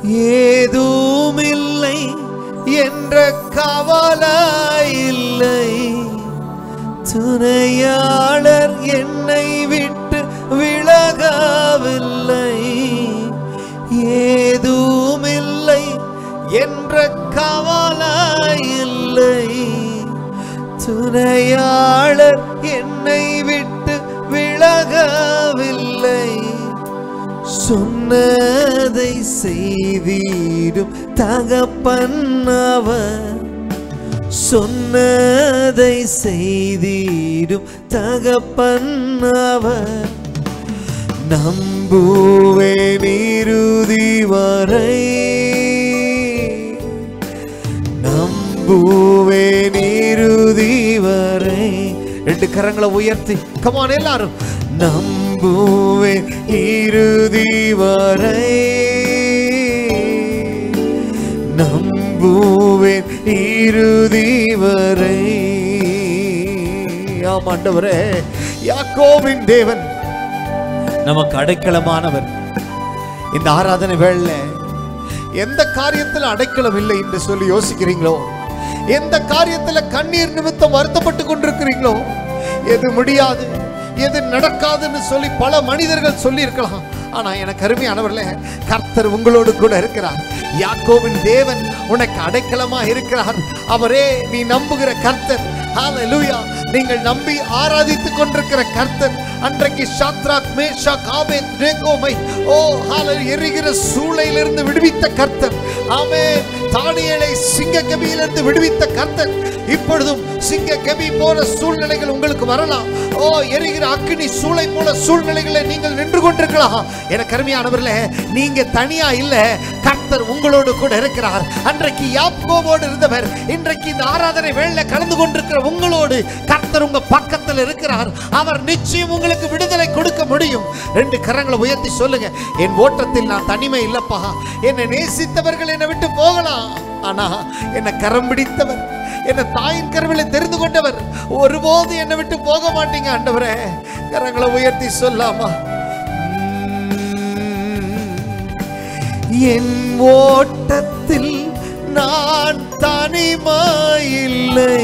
ஏதுமில்லை என்ற கவலை இல்லை துணையாளர் என்னை விட்டு விலகவில்லை ஏதுமில்லை என்ற கவலை இல்லை துணையாளர் என்னை விட்டு விலகவில்லை சொன்னதை செய்தீடும் தகப்பன் அவர் சொன்னதை செய்தீடும் தகப்பன் அவர் நம்புவேன் இறுதி வரை நம்புவேன் இறுதி வரை ரெண்டு கரங்களை உயர்த்தி கமான் எல்லாரும் நம்புவேன் இறுதி வரை நம்புவேன் இறுதி வரை ஆமாண்டவரே யாக்கோவின் தேவன் நமக்கு அடைக்கலமானவர் இந்த ஆராதனை வேளை எந்த காரியத்தில் அடைக்கலம் இல்லை என்று சொல்லி யோசிக்கிறீங்களோ எந்த காரியத்தில் கண்ணீர் நிமித்தம் வருத்தப்பட்டு கொண்டிருக்கிறீங்களோ எது முடியாது எது நடக்காதுன்னு சொல்லி பல மனிதர்கள் சொல்லி இருக்கலாம் ஆனா எனக்கு அருமையானவர்களே கர்த்தர் உங்களோடு கூட இருக்கிறார் யாக்கோவின் தேவன் உனக்கு அடைக்கலமா இருக்கிறார் அவரே நீ நம்புகிற கர்த்தர் ஹalleluya நீங்கள் நம்பி ஆராதித்துக் கொண்டிருக்கிற கர்த்தர் அன்றைக்கு ஷாத்ராக் மேஷாக் ஆபேத் நேகோமை ஓ ஹalleluya எரிகிற சூளையிலிருந்து விடுவித்த கர்த்தர் ஆமென் தானியேலை சிங்க கபியிலிருந்து விடுவித்த கர்த்தர் இப்பொழுதும் சிங்க கபி போல சூழ்நிலைகள் உங்களுக்கு வரலாம் ஓ எரிகிற அக்னி சூளை போல சூழ்நிலைகளை நீங்கள் நின்று கொண்டிருக்கலாம் எனக்கு அருமையானவர்களே நீங்க தனியா இல்ல கர்த்தர் உங்களோடு கூட இருக்கிறார் அன்றைக்கு யாக்கோவோடு இருந்தவர் இன்றைக்கு இந்த ஆராதனை வேளையில கலந்து கொண்டிருக்கிற உங்களோடு கர்த்தர் உங்க பக்கத்தில் இருக்கிறார் அவர் நிச்சயம் உங்களுக்கு விடுதலை கொடுக்க முடியும் ரெண்டு கரங்களை உயர்த்தி சொல்லுங்க என் ஓட்டத்தில் நான் தனிமை இல்லப்பா என்னை நேசித்தவர்கள் என்னை விட்டு போகலாம் ஆனா என்னை கரம் பிடித்தவர் என்னை தாயின் கருவில தெரிந்து கொண்டவர் ஒருபோது என்னை விட்டு போக மாட்டீங்க ஆண்டவரே கரங்களை உயர்த்தி சொல்லாமா என் ஓட்டத்தில் நான் தனிமாயில்லை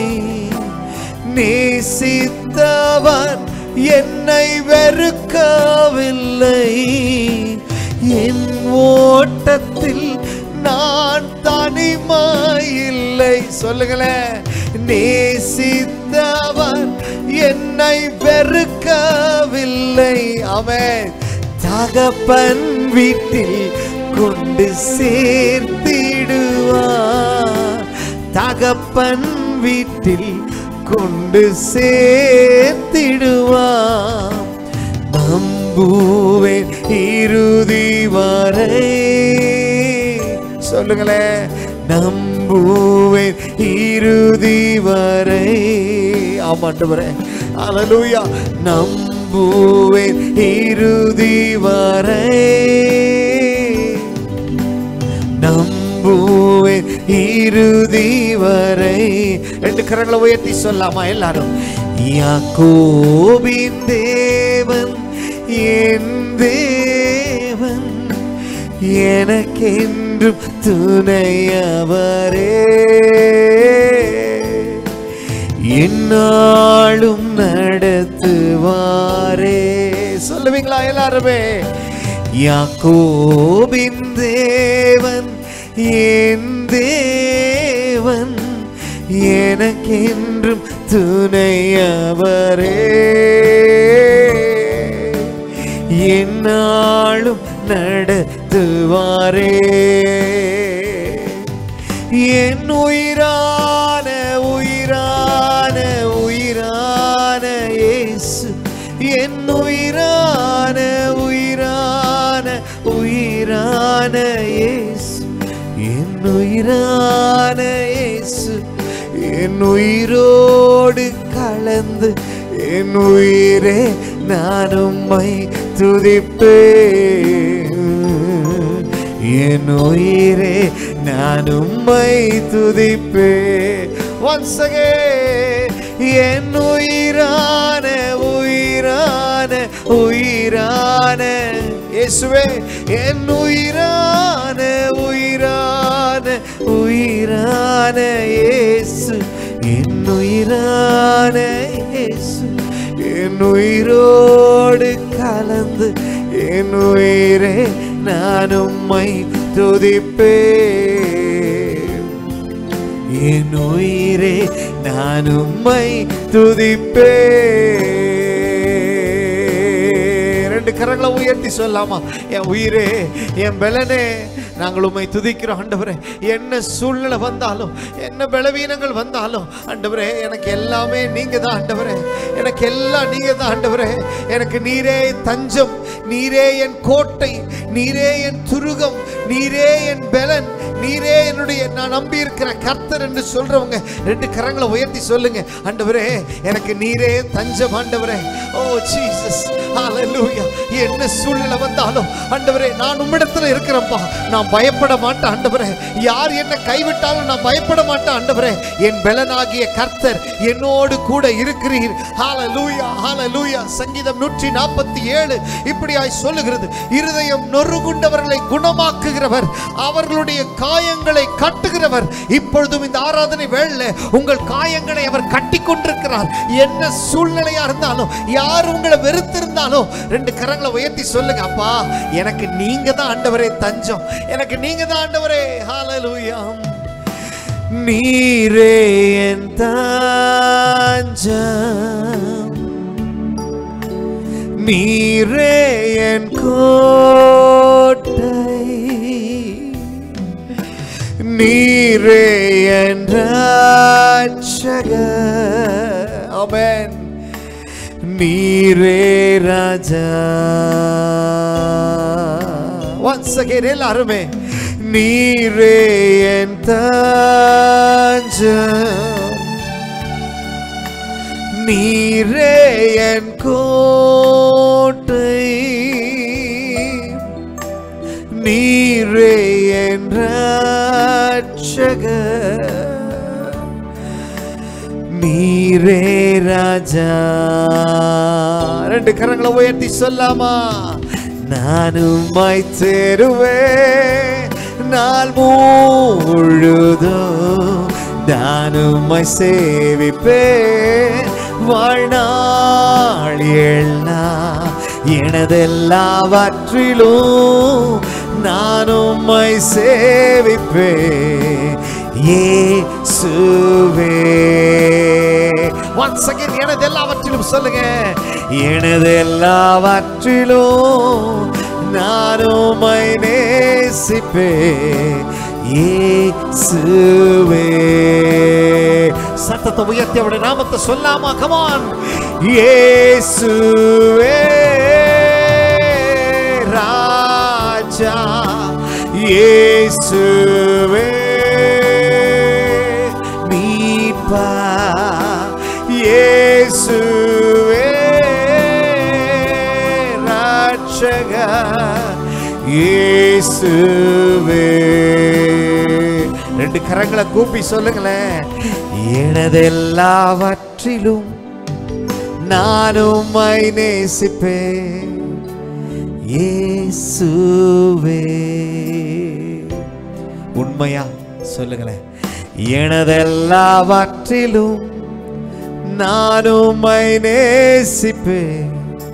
நேசித்தவன் என்னை வெறுக்கவில்லை என் ஓட்டத்தில் நான் தனிமாயில்லை சொல்லுங்களேன் நேசித்தவன் என்னை வெறுக்கவில்லை அவன் தகப்பன் வீட்டில் கொண்டு சேர்த்திடுவார் தகப்பன் வீட்டில் கொண்டு சேர்த்திடுவார் நம்புவேன் இறுதி வரை சொல்லுங்களேன் நம்புவேன் இறுதி வரை ஆமாண்டவரே அலலூயா நம்புவேன் இறுதி வரை நம்புவேன் இறுதி வரை ரெண்டு கரங்களை உயர்த்தி சொல்லாமா எல்லாரும் யாக்கோபின் தேவன் என் தேவன் எனக்கென்றும் துணையவரே என்னாலும் நடத்துவாரே சொல்லுவீங்களா எல்லாருமே யாக்கோபின் தேவன் என் தேவன் எனக்கென்றும் துணையவரே என்னாலும் நடத்துவாரே என் உயிரான உயிரான உயிரான இயேசு என் உயிரான உயிரான உயிரான இயேசு என் உயிரான இயேசு என் உயிரோடு கலந்து என் உயிரே நான் உம்மை துதிப்பேன் என் உயிரே நான் உம்மை துதிப்பே once again என் உயிரான உயிரான உயிரான இயேசுவே என் உயிரான உயிரான உயிரான இயேசு என் உயிரான இயேசு என் உயிரோடு கலந்து என் உயிரே நான் உம்மை துதிப்பேன் என் உயிரே நான் உம்மை துதிப்பேன் ரெண்டு கரங்களை உயர்த்தி சொல்லாமா என் உயிரே என் பலனே நாங்கள் உம்மை துதிக்கிறோம் ஆண்டவரே என்ன சூழ்நிலை வந்தாலும் என்ன பலவீனங்கள் வந்தாலும் ஆண்டவரே எனக்கு எல்லாமே நீங்க தான் ஆண்டவரே எனக்கு எல்லாம் நீங்க தான் ஆண்டவரே எனக்கு நீரே தஞ்சம் நீரே என் கோட்டை நீரே என் துருகம் நீரே என் பலன் நீரே என்னுடைய நான் நம்பி இருக்கிற கர்த்தர் என்று சொல்றவங்க ரெண்டு கரங்களை உயர்த்தி சொல்லுங்க ஆண்டவரே எனக்கு நீரே தஞ்சம் ஆண்டவரே ஓ ஜீசஸ் ஹalleluya என்ன சூழ்நிலை வந்தாலும் ஆண்டவரே நான் உம்மிடத்துல இருக்கிறேன்ப்பா நான் பயப்பட மாட்டேன் ஆண்டவரே யார் என்ன கைவிட்டாலும் நான் பயப்பட மாட்டேன் ஆண்டவரே என் பலனாகிய கர்த்தர் என்னோடு கூட இருக்கிறீர் ஹalleluya ஹalleluya சங்கீதம் 147 இப்படியாய் சொல்லுகிறது இருதயம் நொறுகுண்டவர்களை குணமாக்குகிறவர் அவர்களுடைய காயங்களை கட்டுகிறவர் இப்பொழுதும் இந்த ஆராதனை வேளையில உங்கள் காயங்களை அவர் கட்டி கொண்டிருக்கிறார் என்ன சூழ்நிலையா இருந்தாலும் யார் உங்களை வெறுத்திருந்தாலும் ரெண்டு கரங்களை உயர்த்தி சொல்லுங்க அப்பா எனக்கு நீங்க தான் ஆண்டவரே தஞ்சம் எனக்கு நீங்க தான் ஆண்டவரே ஹalleluya நீரே என் தஞ்சம் நீரே என் கோட்டை நீரே என் ரட்சகர் ஆமென் நீரே ராஜா once again எல்லாருமே நீரே என் தஞ்சம் நீரே என் கோட்டை நீரே என் ரட்சகர் நீரே ராஜா ரெண்டு கரங்களை உயர்த்தி சொல்லாமா நானும் தேருவேன் நாள் முழுதும் நானும் சேவிப்பேன் வாழ்நாள் எல்லாம் எனதெல்லாவற்றிலும் நான் உம்மை சேவிப்பேன் இயேசுவே once again எனது எல்லாவற்றிலும் சொல்லுங்க எனது எல்லாவற்றிலும் நான் உம்மை நேசிப்பேன் இயேசுவே சத்தத்தை உயர்த்தி அவருடைய நாமத்தை சொல்லாமா கமான் இயேசுவே ராஜா இயேசுவே மீட்பா இயேசுவே ரட்சகா இயேசுவே ரெண்டு கரங்களை கூப்பி சொல்லுங்களேன் எனதெல்லாவற்றிலும் நான் உம்மை நேசிப்பேன் இயேசுவே உண்மையா சொல்லுங்களேன் எனதெல்லாவற்றிலும் நான் உம்மை நேசிப்பேன்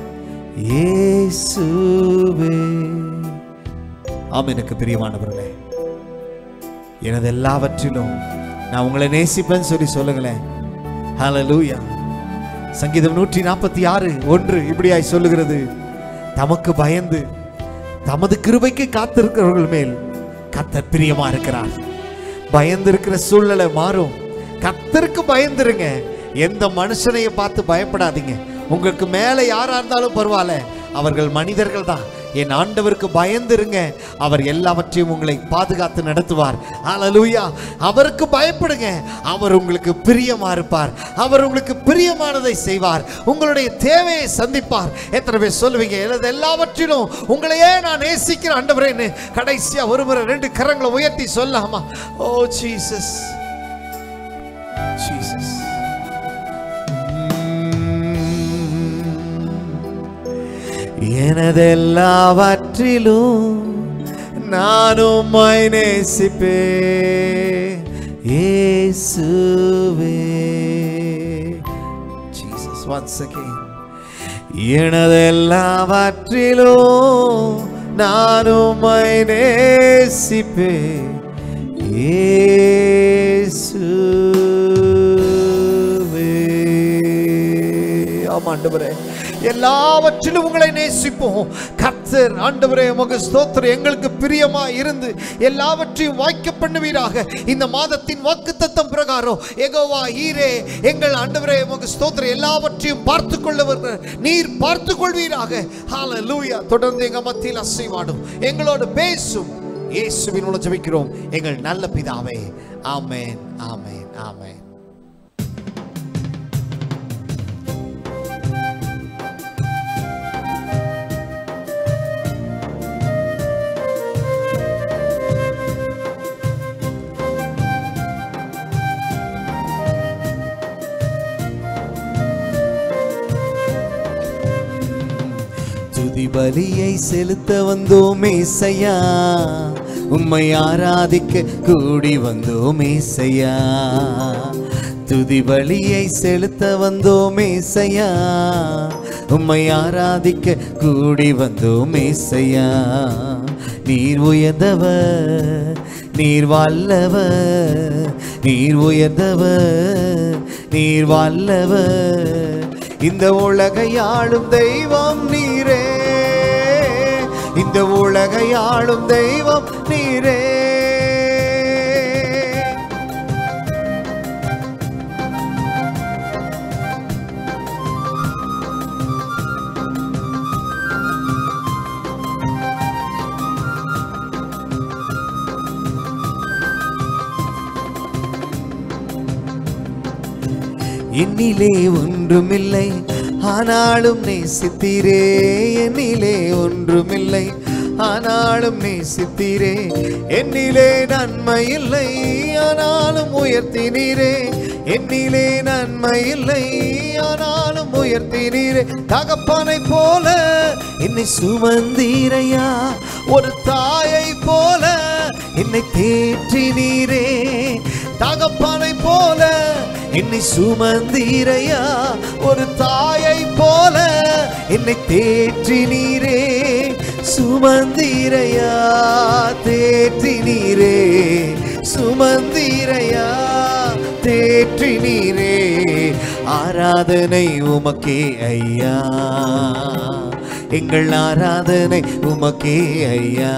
இயேசுவே ஆம் எனக்கு பிரியமானவர்களே எனது எல்லாவற்றிலும் நான் உங்களை நேசிப்பேன்னு சொல்லி சொல்லுங்களேன் ஹalleluya சங்கீதம் நூற்றி நாற்பத்தி ஆறு ஒன்று இப்படியாய் சொல்லுகிறது தமக்கு பயந்து தமது கிருபைக்கு காத்திருக்கிறவர்கள் மேல் கத்தர் பிரியமா இருக்கிறார் பயந்து இருக்கிற சூழ்நிலை மாறும் கத்தருக்கு பயந்துருங்க எந்த மனுஷனையும் பார்த்து பயப்படாதீங்க உங்களுக்கு மேலே யாரா இருந்தாலும் பரவாயில்ல அவர்கள் மனிதர்கள் தான் என் ஆண்டவருக்கு பயந்துருங்க அவர் எல்லாவற்றையும் உங்களை பாதுகாத்து நடத்துவார் ஹalleluya அவருக்கு பயப்படுங்க அவர் உங்களுக்கு பிரியமா இருப்பார் அவர் உங்களுக்கு பிரியமானதை செய்வார் உங்களுடைய தேவையை சந்திப்பார் எத்தனை பேர் சொல்லுவீங்க எனது எல்லாவற்றிலும் உங்களையே நான் நேசிக்கிற ஆண்டவரேன்னு கடைசியா ஒரு முறை ரெண்டு கரங்களை உயர்த்தி சொல்லாமா ஓ ஜீசஸ் ஜீசஸ் எனதெல்லாவற்றிலும் நானும் உம்மை நேசிப்பேன் இயேசுவே ஜீசஸ் once again எனதெல்லாவற்றிலும் நானும் உம்மை நேசிப்பேன் இயேசுவே ஆமா ஆண்டவரே எல்லாவற்றிலும் உங்களை நேசிப்போம் கர்த்தர் ஆண்டவரே உமக்கு ஸ்தோத்திரம் எங்களுக்கு பிரியமா இருந்து எல்லாவற்றையும் வாய்க்க பண்ணுவீராக இந்த மாதத்தின் வாக்குத்தத்தம் பிரகாரம் எகோவா ஈரே எங்கள் ஆண்டவரே உமக்கு ஸ்தோத்திரம் எல்லாவற்றையும் பார்த்து கொள்ளவர் நீர் பார்த்து கொள்வீராக ஹalleluya தொடர்ந்து எங்க மத்தியில் அசைவாடும் எங்களோடு பேசும் இயேசுவின் மூலம் ஜெபிக்கிறோம் எங்கள் நல்ல பிதாவே ஆமென் ஆமென் ஆமென் துதி பலியை செலுத்த வந்தோம் ஏசையா உம்மை ஆராதிக்க கூடி வந்தோம் ஏசையா துதி பலியை செலுத்த வந்தோம் ஏசையா உம்மை ஆராதிக்க கூடி வந்தோம் ஏசையா நீர் உயர்ந்தவர் நீர் வல்லவர் நீர் உயர்ந்தவர் நீர் வல்லவர் இந்த உலகை ஆளும் தெய்வம் நீரே இந்த உலகை ஆளும் தெய்வம் நீரே என்னிலே ஒன்றுமில்லை ஆனாலும் நேசித்தீரே என்னிலே ஒன்றுமில்லை ஆனாலும் நேசித்தீரே என்னிலே நன்மை இல்லை ஆனாலும் உயர்த்தினீரே என்னிலே நன்மை இல்லை ஆனாலும் உயர்த்தினீரே தகப்பனை போல என்னை சுமந்தீரையா ஒரு தாயை போல என்னை தேற்றினீரே தகப்பனை போல என்னை சுமந்தீரையா ஒரு தாயை போல என்னை தேற்றினீரே சுமந்தீரையா தேற்றினீரே சுமந்தீரையா தேற்றினீரே ஆராதனை உமக்கே ஐயா எங்கள் ஆராதனை உமக்கே ஐயா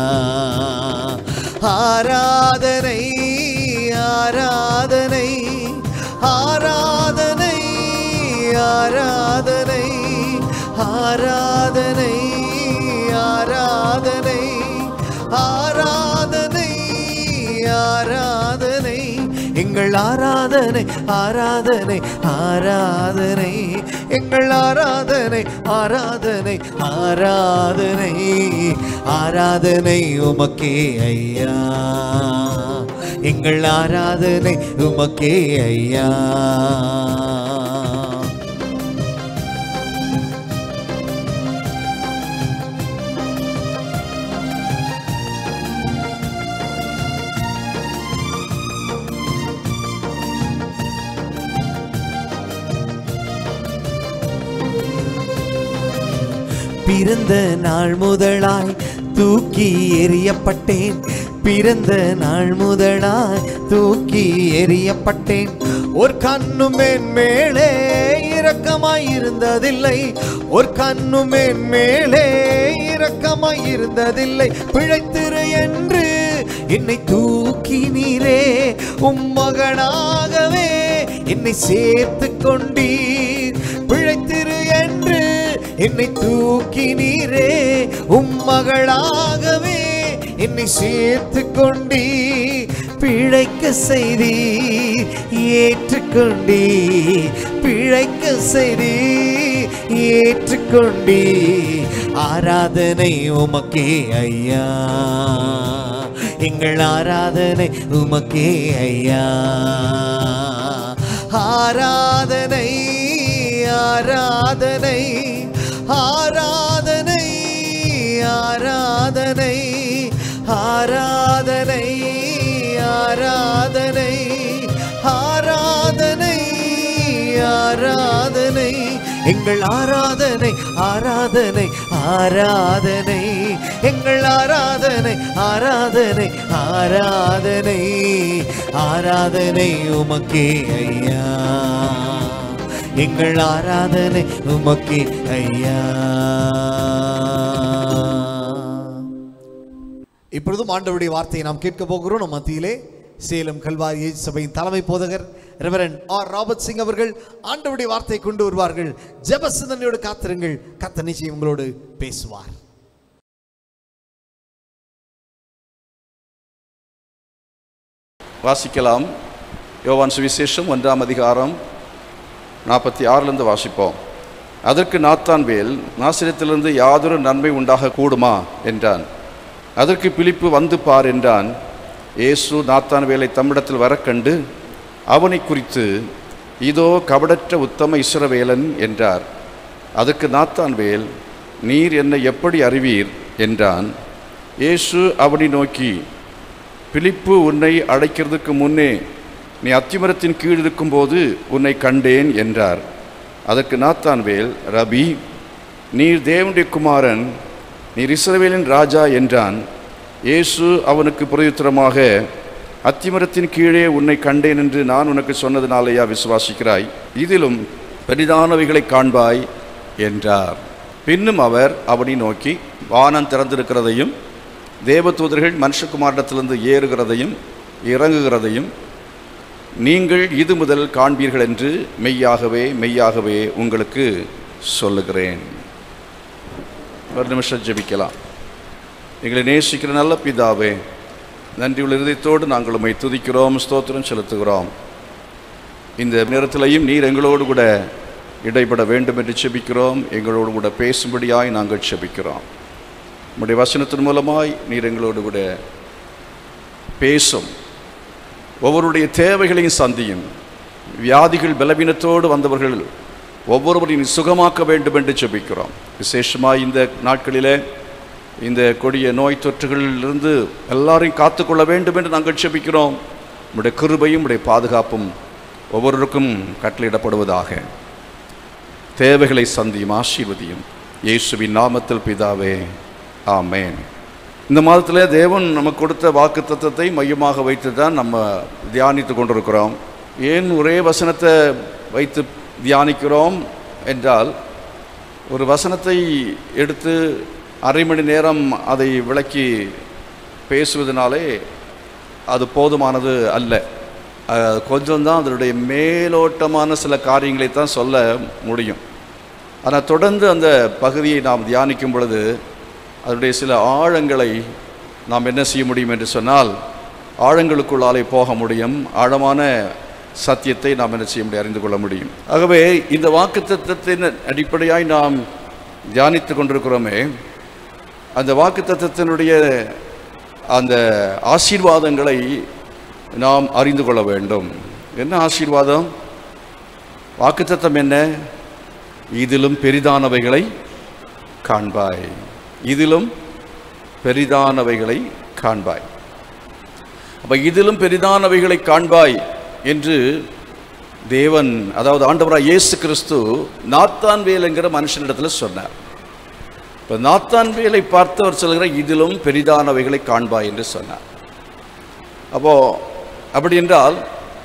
ஆராதனை ஆராதனை ஆராதனை ஆராதனை ஆராதனை ஆராதனை ஆராதனை ஆராதனை எங்கள் ஆராதனை ஆராதனை ஆராதனை எங்கள் ஆராதனை ஆராதனை ஆராதனை ஆராதனை உமக்கே ஐயா எங்கள் ஆராதனை உமக்கே ஐயா பிறந்த நாள் முதலாய் தூக்கி எறியப்பட்டேன் பிறந்த நாள் முதலாய் தூக்கி எறியப்பட்டேன் ஒரு கண்ணும் என் மேலே இரக்கமாய் இருந்ததில்லை ஒரு கண்ணும் என் மேலே இரக்கமாய் இருந்ததில்லை பிழைத்திரு என்று என்னை தூக்கி நீரே உம்மகனாகவே என்னை சேர்த்து கொண்டீர் பிழைத்திரு என்று என்னை தூக்கி நீரே உம்மகளாகவே என்னை சேர்த்து கொண்டீ பிழைக்க செய்தி ஏற்றுக்கொண்டீ பிழைக்க செய்தி ஏற்றுக்கொண்டீ ஆராதனை உமக்கே ஐயா எங்கள் ஆராதனை உமக்கே ஐயா ஆராதனை ஆராதனை ஆராதனை ஆராதனை ஆராதனை ஆராதனை ஆராதனை ஆராதனை எங்கள் ஆராதனை ஆராதனை ஆராதனை எங்கள் ஆராதனை ஆராதனை ஆராதனை ஆராதனை உமக்கே ஐயா எங்கள் ஆராதனை உமக்கே ஐயா இப்பொழுதும் ஆண்டவருடைய வார்த்தையை நாம் கேட்க போகிறோம் நம் மத்தியிலே சேலம் கல்வாரி இயேசு சபையின் தலைமை போதகர் ரெவரன் ஆர் ராபர்ட் சிங் அவர்கள் ஆண்டவருடைய வார்த்தையை கொண்டு வருவார்கள் ஜெப சிந்தனையோடு காத்திருங்கள் கத்த நிச்சயம் உங்களோடு பேசுவார் வாசிக்கலாம் யோவான் சுவிசேஷம் ஒன்றாம் அதிகாரம் நாற்பத்தி ஆறிலிருந்து வாசிப்போம் அதற்கு நாத்தான்வேல் நாசிரியத்திலிருந்து யாதொரு நன்மை உண்டாக கூடுமா என்றான் அதற்கு பிலிப்பு வந்து பார் என்றான் இயேசு நாத்தான்வேலை தம்மிடத்தில் வரக் கண்டு அவனை குறித்து இதோ கபடற்ற உத்தம இஸ்ரவேலன் என்றார் அதற்கு நாத்தான்வேல் நீர் என்னை எப்படி அறிவீர் என்றான் இயேசு அவனை நோக்கி பிலிப்பு உன்னை அழைக்கிறதுக்கு முன்னே நீ அத்திமரத்தின் கீழ் இருக்கும்போது உன்னை கண்டேன் என்றார் அதற்கு நாத்தான்வேல் ரபி நீர் தேவனுடைய குமாரன் நீர் இஸ்ரவேலின் ராஜா என்றான் இயேசு அவனுக்கு பிரயுத்தரமாக அத்திமரத்தின் கீழே உன்னை கண்டேன் என்று நான் உனக்கு சொன்னதினாலேயா விசுவாசிக்கிறாய் இதிலும் பெரிதானவைகளை காண்பாய் என்றார் பின்னும் அவர் அவனை நோக்கி வானம் திறந்திருக்கிறதையும் தேவதூதர்கள் மனுஷகுமாரிடத்திலிருந்து ஏறுகிறதையும் இறங்குகிறதையும் நீங்கள் இது முதல் காண்பீர்கள் என்று மெய்யாகவே மெய்யாகவே உங்களுக்கு சொல்லுகிறேன் ஒரு நிமிஷம் ஜெபிக்கலாம் எங்களை நேசிக்கிற நல்ல பிதாவே நன்றியுள்ள இருதயத்தோடு நாங்கள் உம்மை துதிக்கிறோம் ஸ்தோத்திரம் செலுத்துகிறோம் இந்த நேரத்திலையும் நீர் எங்களோடு கூட இடைப்பட வேண்டும் என்று செபிக்கிறோம் எங்களோடு கூட பேசும்படியாய் நாங்கள் செபிக்கிறோம் உம்முடைய வசனத்தின் மூலமாய் நீர் எங்களோடு கூட பேசும் ஒவ்வொருடைய தேவைகளையும் சந்தியும் வியாதிகள் பலவீனத்தோடு வந்தவர்கள் ஒவ்வொருவரையும் சுகமாக்க வேண்டும் என்று செபிக்கிறோம் விசேஷமாக இந்த நாட்களிலே இந்த கொடிய நோய் தொற்றுகளிலிருந்து எல்லாரையும் காத்துக்கொள்ள வேண்டும் என்று நாங்கள் செபிக்கிறோம் உடைய கிருபையும் உடைய பாதுகாப்பும் ஒவ்வொருவருக்கும் கட்டளையிடப்படுவதாக தேவைகளை சந்தியும் ஆசீர்வதியும் இயேசுவின் நாமத்தில் பிதாவே ஆமேன் இந்த மாதத்தில் தேவன் நமக்கு கொடுத்த வாக்கு தத்துவத்தை மையமாக வைத்து தான் நம்ம தியானித்து கொண்டிருக்கிறோம் ஏன் ஒரே வசனத்தை வைத்து தியானிக்கிறோம் என்றால் ஒரு வசனத்தை எடுத்து அரை மணி நேரம் அதை விளக்கி பேசுவதனாலே அது போதுமானது அல்ல அஹ், கொஞ்சம்தான் அதனுடைய மேலோட்டமான சில காரியங்களை தான் சொல்ல முடியும் ஆனால் தொடர்ந்து அந்த பகுதியை நாம் தியானிக்கும் பொழுது அதனுடைய சில ஆழங்களை நாம் என்ன செய்ய முடியும் என்று சொன்னால் ஆழங்களுக்குள்ளாலே போக முடியும் ஆழமான சத்தியத்தை நாம் என்ன செய்ய முடியும் அறிந்து கொள்ள முடியும் ஆகவே இந்த வாக்குத்தத்தத்தின் அடிப்படையாய் நாம் தியானித்து கொண்டிருக்கிறோமே அந்த வாக்குத்தத்தத்தினுடைய அந்த ஆசீர்வாதங்களை நாம் அறிந்து கொள்ள வேண்டும் என்ன ஆசீர்வாதம் வாக்குத்தத்தம் என்ன இதிலும் பெரிதானவைகளை காண்பாய் இதிலும் பெரிதானவைகளை காண்பாய் அப்ப இதிலும் பெரிதானவைகளை காண்பாய் என்று தேவன் அதாவது ஆண்டவராக இயேசு கிறிஸ்து நாத்தான்வேல் என்கிற மனுஷனிடத்துல சொன்னார் இப்போ நாத்தான்வேலை பார்த்து அவர் சொல்கிறார் இதிலும் பெரிதானவைகளை காண்பாய் என்று சொன்னார் அப்போ அப்படி என்றால்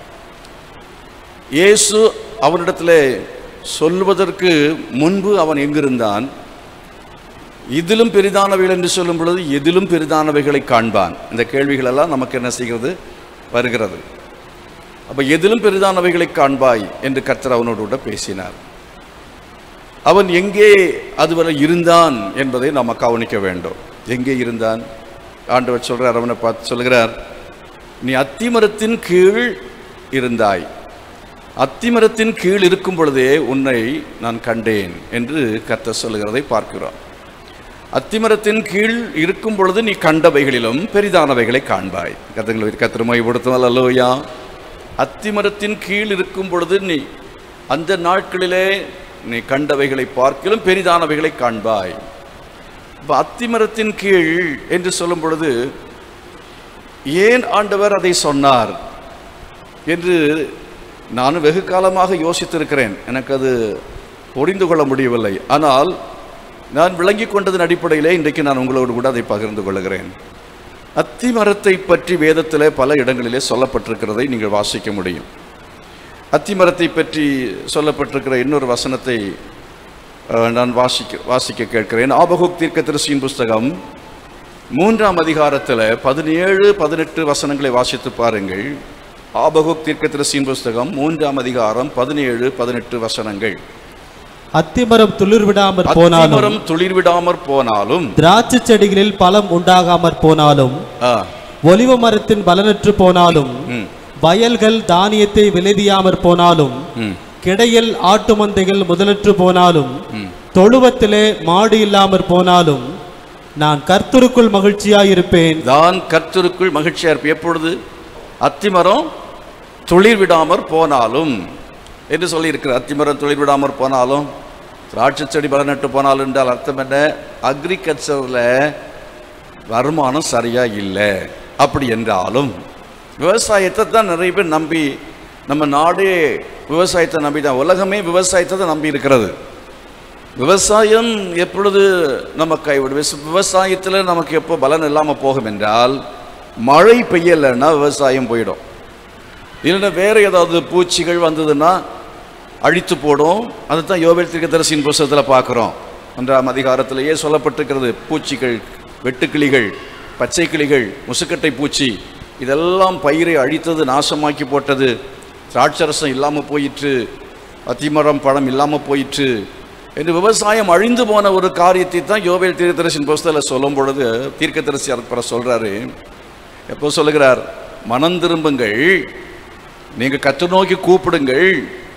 இயேசு அவனிடத்திலே சொல்வதற்கு முன்பு அவன் எங்கிருந்தான் இதிலும் பெரிதானவைகள் என்று சொல்லும் பொழுது எதிலும் பெரிதானவைகளை காண்பான் இந்த கேள்விகள் எல்லாம் நமக்கு என்ன செய்கிறது வருகிறது அப்ப எதிலும் பெரிதானவைகளை காண்பாய் என்று கர்த்தர் அவனோடு கூட பேசினார் அவன் எங்கே அதுவரை இருந்தான் என்பதை நாம் கவனிக்க வேண்டும் எங்கே இருந்தான் ஆண்டவர் சொல்றார் அவனை பார்த்து சொல்கிறார் நீ அத்திமரத்தின் கீழ் இருந்தாய் அத்திமரத்தின் கீழ் இருக்கும் பொழுதே உன்னை நான் கண்டேன் என்று கர்த்தர் சொல்லுகிறதை பார்க்கிறோம் அத்திமரத்தின் கீழ் இருக்கும் பொழுது நீ கண்டவைகளிலும் பெரிதானவைகளை காண்பாய் கத்தங்களை கத்திரமாய் கொடுத்ததால் அல்லோயா அத்திமரத்தின் கீழ் இருக்கும் பொழுது நீ அந்த நாட்களிலே நீ கண்டவைகளை பார்க்கிலும் பெரிதானவைகளை காண்பாய் இப்போ அத்திமரத்தின் கீழ் என்று சொல்லும் பொழுது ஏன் ஆண்டவர் அதை சொன்னார் என்று நானும் வெகு காலமாக யோசித்திருக்கிறேன் எனக்கு அது புரிந்து கொள்ள முடியவில்லை ஆனால் நான் விளங்கி கொண்டதன் அடிப்படையிலே இன்றைக்கு நான் உங்களோடு கூட அதை பகிர்ந்து கொள்கிறேன் அத்திமரத்தை பற்றி வேதத்தில் பல இடங்களிலே சொல்லப்பட்டிருக்கிறதை நீங்கள் வாசிக்க முடியும் அத்திமரத்தை பற்றி சொல்லப்பட்டிருக்கிற இன்னொரு வசனத்தை அஹ், நான் வாசிக்க வாசிக்க கேட்கிறேன் ஆபகுக் தீர்க்கதரிசியின் புஸ்தகம் மூன்றாம் அதிகாரத்தில் பதினேழு பதினெட்டு வசனங்களை வாசித்து பாருங்கள் ஆபகுக் தீர்க்கதரிசியின் புஸ்தகம் மூன்றாம் அதிகாரம் பதினேழு பதினெட்டு வசனங்கள் அத்திமரம் துளிர் விடாமற் போனாலும் அத்திமரம் துளிர்விடாமற் போனாலும் திராட்சை செடிகளில் பழம் உண்டாகாமற் போனாலும் ஆ, ஒலிவ மரத்தின் பலனற்று போனாலும் ம், வயல்கள் தானியத்தை விளைவியாமற் போனாலும் ம், கிடையில் ஆட்டு மந்தைகள் முதலற்று போனாலும் ம். தொழுவத்திலே மாடு இல்லாமற் போனாலும் நான் கர்த்தருக்குள் மகிழ்ச்சியாயிருப்பேன் தான் கர்த்தருக்குள் மகிழ்ச்சியா இருப்பேன் எப்பொழுது அத்திமரம் துளிர் விடாமற் போனாலும் என்று சொல்லி அத்திமரம் துளிர் விடாமற் போனாலும் திராட்சை செடி பலனட்டு போனாலும் என்றால் அர்த்தம் என்ன அக்ரிகல்ச்சரில் வருமானம் சரியா இல்லை அப்படி என்றாலும் விவசாயத்தை தான் நிறைய பேர் நம்பி நம்ம நாடே விவசாயத்தை நம்பி தான் உலகமே விவசாயத்தை தான் நம்பி இருக்கிறது விவசாயம் எப்பொழுது நம்ம கைவிடும் விவச- விவசாயத்தில் நமக்கு எப்போ பலன் இல்லாமல் போகும் என்றால் மழை பெய்யலைன்னா விவசாயம் போயிடும் இல்லைன்னா வேறு ஏதாவது பூச்சிகள் வந்ததுன்னா அழித்து போடும் அதுதான் யோவேல் தீர்க்கதரிசியின் புஸ்தகத்தில் பார்க்குறோம் ஒன்றாம் அதிகாரத்திலேயே சொல்லப்பட்டிருக்கிறது பூச்சிகள் வெட்டுக்கிளிகள் பச்சை கிளிகள் முசுக்கட்டை பூச்சி இதெல்லாம் பயிரை அழித்தது நாசமாக்கி போட்டது திராட்சரசம் இல்லாமல் போயிற்று அத்திமரம் பழம் இல்லாமல் போயிற்று என்று விவசாயம் அழிந்து போன ஒரு காரியத்தை தான் யோவேல் தீர்க்கதரிசியின் புஸ்தகத்தில் சொல்லும் பொழுது தீர்க்கதரிசி அப்புறம் சொல்கிறாரு எப்போ சொல்லுகிறார் மனம் திரும்புங்கள் நீங்கள் கற்று நோக்கி கூப்பிடுங்கள்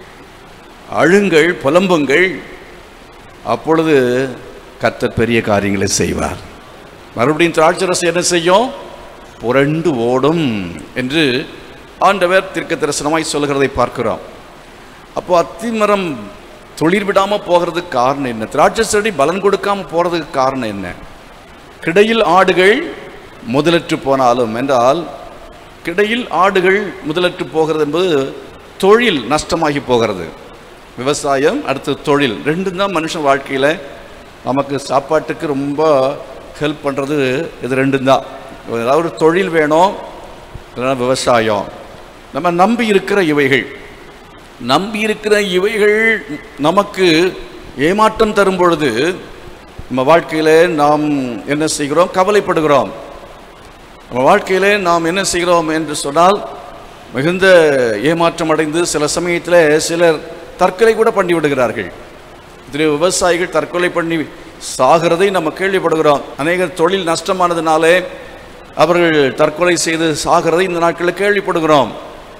அழுங்கள் புலம்புங்கள் அப்பொழுது கர்த்தர் பெரிய காரியங்களை செய்வார் மறுபடியும் திராட்சரசம் என்ன செய்யும் புரண்டு ஓடும் என்று ஆண்டவர் தீர்க்க தரிசனமாய் சொல்கிறதை பார்க்கிறோம் அப்போ அத்திமரம் துளிர் விடாமல் போகிறதுக்கு காரணம் என்ன திராட்சை செடி பலன் கொடுக்காம போகிறதுக்கு காரணம் என்ன கிடையில் ஆடுகள் முதலற்று போனாலும் என்றால் கிடையில் ஆடுகள் முதலற்று போகிறது என்பது தொழில் நஷ்டமாகி போகிறது விவசாயம் அடுத்து தொழில் ரெண்டும் தான் மனுஷன் வாழ்க்கையில் நமக்கு சாப்பாட்டுக்கு ரொம்ப ஹெல்ப் பண்ணுறது இது ரெண்டும் தான் ஏதாவது ஒரு தொழில் வேணும் இல்லைன்னா விவசாயம் நம்ம நம்பி இருக்கிற இவைகள் நம்பி இருக்கிற இவைகள் நமக்கு ஏமாற்றம் தரும் பொழுது நம்ம வாழ்க்கையிலே நாம் என்ன செய்கிறோம் கவலைப்படுகிறோம் நம்ம வாழ்க்கையிலே நாம் என்ன செய்கிறோம் என்று சொன்னால் மிகுந்த ஏமாற்றம் அடைந்து சில சமயத்தில் சிலர் தற்கொலை கூட பண்ணி விடுகிறார்கள் இதில் விவசாயிகள் தற்கொலை பண்ணி சாகிறதை நம்ம கேள்விப்படுகிறோம் அநேகர் தொழில் நஷ்டமானதுனாலே அவர்கள் தற்கொலை செய்து சாகிறதை இந்த நாட்களில் கேள்விப்படுகிறோம்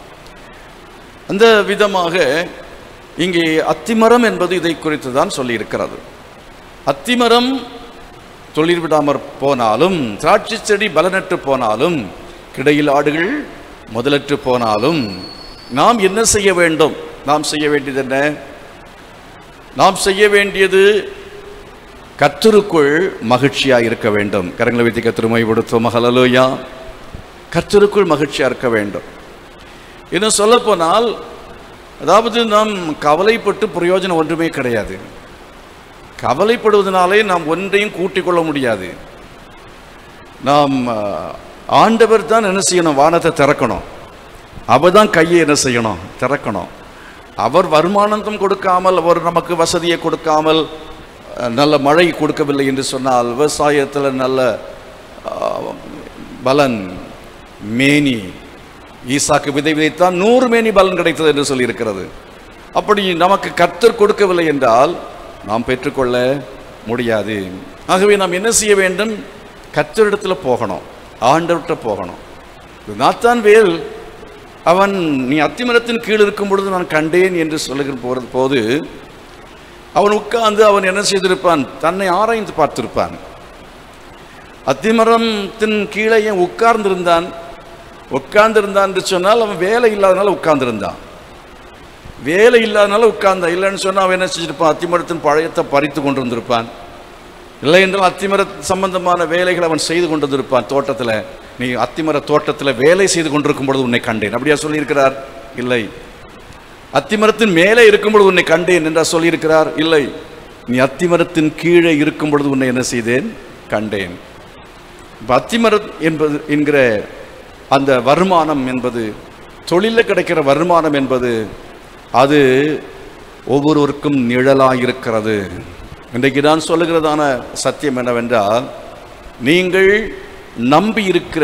அந்த விதமாக இங்கே அத்திமரம் என்பது இதை குறித்து தான் சொல்லியிருக்கிறது அத்திமரம் தொழில் விடாமற் போனாலும் திராட்சை செடி பலனற்று போனாலும் கிடையில் ஆடுகள் முதலற்று போனாலும் நாம் என்ன செய்ய வேண்டும் நாம் செய்ய வேண்டியது என்ன நாம் செய்ய வேண்டியது கர்த்தருக்குள் மகிழ்ச்சியாக இருக்க வேண்டும் கரங்களை வைத்து கத்திரமை கொடுத்தோம் மகளலோயா கர்த்தருக்குள் மகிழ்ச்சியாக இருக்க வேண்டும் இன்னும் சொல்லப்போனால் அதாவது நாம் கவலைப்பட்டு பிரயோஜனம் ஒன்றுமே கிடையாது கவலைப்படுவதனாலே நாம் ஒன்றையும் கூட்டிக் கொள்ள முடியாது நாம் அஹ், ஆண்டவர் தான் என்ன செய்யணும் வானத்தை திறக்கணும் அவர் தான் கையை என்ன செய்யணும் திறக்கணும் அவர் வருமானத்தும் கொடுக்காமல் அவர் நமக்கு வசதியை கொடுக்காமல் அஹ், நல்ல மழை கொடுக்கவில்லை என்று சொன்னால் விவசாயத்தில் நல்ல அஹ், பலன் மேனி ஈசாக்கு விதை விதைத்தான் நூறு மேனி பலன் கிடைத்தது என்று சொல்லியிருக்கிறது அப்படி நமக்கு கர்த்தர் கொடுக்கவில்லை என்றால் நாம் பெற்றுக்கொள்ள முடியாது ஆகவே நாம் என்ன செய்ய வேண்டும் கர்த்தரிடத்தில் போகணும் ஆண்டவர்கிட்ட போகணும் நாத்தான் வேல் அவன் நீ அத்திமரத்தின் கீழ் இருக்கும் பொழுது நான் கண்டேன் என்று சொல்லுகிற போறது போது அவன் உட்கார்ந்து அவன் என்ன செய்திருப்பான் தன்னை ஆராய்ந்து பார்த்திருப்பான் அத்திமரத்தின் கீழே ஏன் உட்கார்ந்திருந்தான் உட்கார்ந்திருந்தான் என்று சொன்னால் அவன் வேலை இல்லாதனால உட்கார்ந்திருந்தான் வேலை இல்லாதனால உட்கார்ந்தான் இல்லைன்னு சொன்னால் அவன் என்ன செஞ்சிருப்பான் அத்திமரத்தின் பழையத்தை பறித்து கொண்டு வந்திருப்பான் இல்லை என்றால் அத்திமர சம்பந்தமான வேலைகளை அவன் செய்து கொண்டிருப்பான் தோட்டத்தில் நீ அத்திமர தோட்டத்தில் வேலை செய்து கொண்டிருக்கும் பொழுது உன்னை கண்டேன் அப்படியா சொல்லியிருக்கிறார் இல்லை அத்திமரத்தின் மேலே இருக்கும் பொழுது உன்னை கண்டேன் என்றா சொல்லியிருக்கிறார் இல்லை நீ அத்திமரத்தின் கீழே இருக்கும் பொழுது உன்னை என்ன செய்தேன் கண்டேன் இப்ப அத்திமரம் என்பது என்கிற அந்த வருமானம் என்பது தொழிலில் கிடைக்கிற வருமானம் என்பது அது ஒவ்வொருவருக்கும் நிழலாக இருக்கிறது இன்றைக்கு நான் சொல்லுகிறதான சத்தியம் என்னவென்றால் நீங்கள் நம்பி இருக்கிற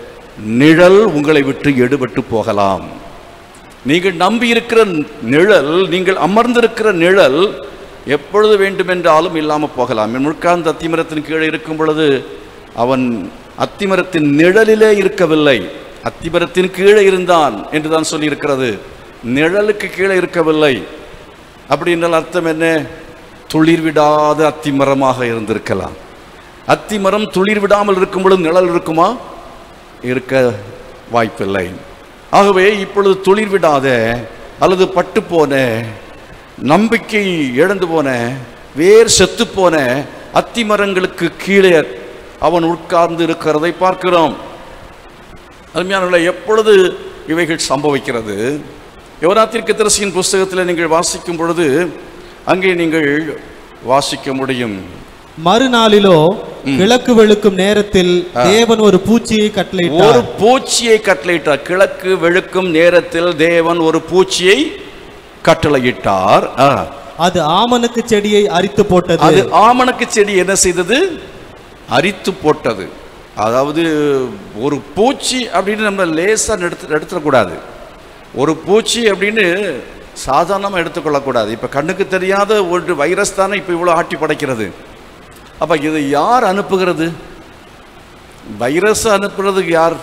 நிழல் உங்களை விட்டு எடுபட்டு போகலாம் நீங்கள் நம்பி இருக்கிற நிழல் நீங்கள் அமர்ந்திருக்கிற நிழல் எப்பொழுது வேண்டுமென்றாலும் இல்லாமல் போகலாம் முழுக்காந்த அத்திமரத்தின் கீழே இருக்கும் பொழுது அவன் அத்திமரத்தின் நிழலிலே இருக்கவில்லை அத்திமரத்தின் கீழே இருந்தான் என்று தான் சொல்லியிருக்கிறது நிழலுக்கு கீழே இருக்கவில்லை அப்படி என்றால் அர்த்தம் என்ன துளிர் விடாத அத்திமரமாக இருந்திருக்கலாம் அத்திமரம் துளிர் விடாமல் இருக்கும் பொழுது நிழல் இருக்குமா இருக்க வாய்ப்பில்லை ஆகவே இப்பொழுது துளிர் விடாத அல்லது பட்டு போன நம்பிக்கை இழந்து போன வேர் செத்து போன அத்திமரங்களுக்கு கீழே அவன் உட்கார்ந்து இருக்கிறதை பார்க்கிறோம் அருமையானவர்களே எப்பொழுது இவைகள் சம்பவிக்கிறது யுவராத்திற்கு தரிசியின் புஸ்தகத்தில் நீங்கள் வாசிக்கும் பொழுது அங்கே நீங்கள் வாசிக்க முடியும் மறுநாளிலோ கிழக்கு வெளுக்கும் நேரத்தில் தேவன் ஒரு பூச்சியை ஒரு கட்டளையிட்டார் பூச்சியை கட்டளையிட்டார் கிழக்கு வெளுக்கும் நேரத்தில் தேவன் ஒரு பூச்சியை கட்டளையிட்டார் ஆ. அது ஆமனுக்கு செடியை அரித்து போட்டது அது ஆமணக்கு செடி என்ன செய்தது அரித்து போட்டது அதாவது ஒரு பூச்சி அப்படின்னு நம்ம லேசாக எடுத்து எடுத்துடக்கூடாது ஒரு பூச்சி அப்படின்னு சாதாரணமாக எடுத்துக்கொள்ளக்கூடாது இப்போ கண்ணுக்கு தெரியாத ஒரு வைரஸ் தானே இப்போ இவ்வளோ ஆட்டி படைக்கிறது அப்போ இது யார் அனுப்புகிறது வைரஸ் அனுப்புறதுக்கு யார்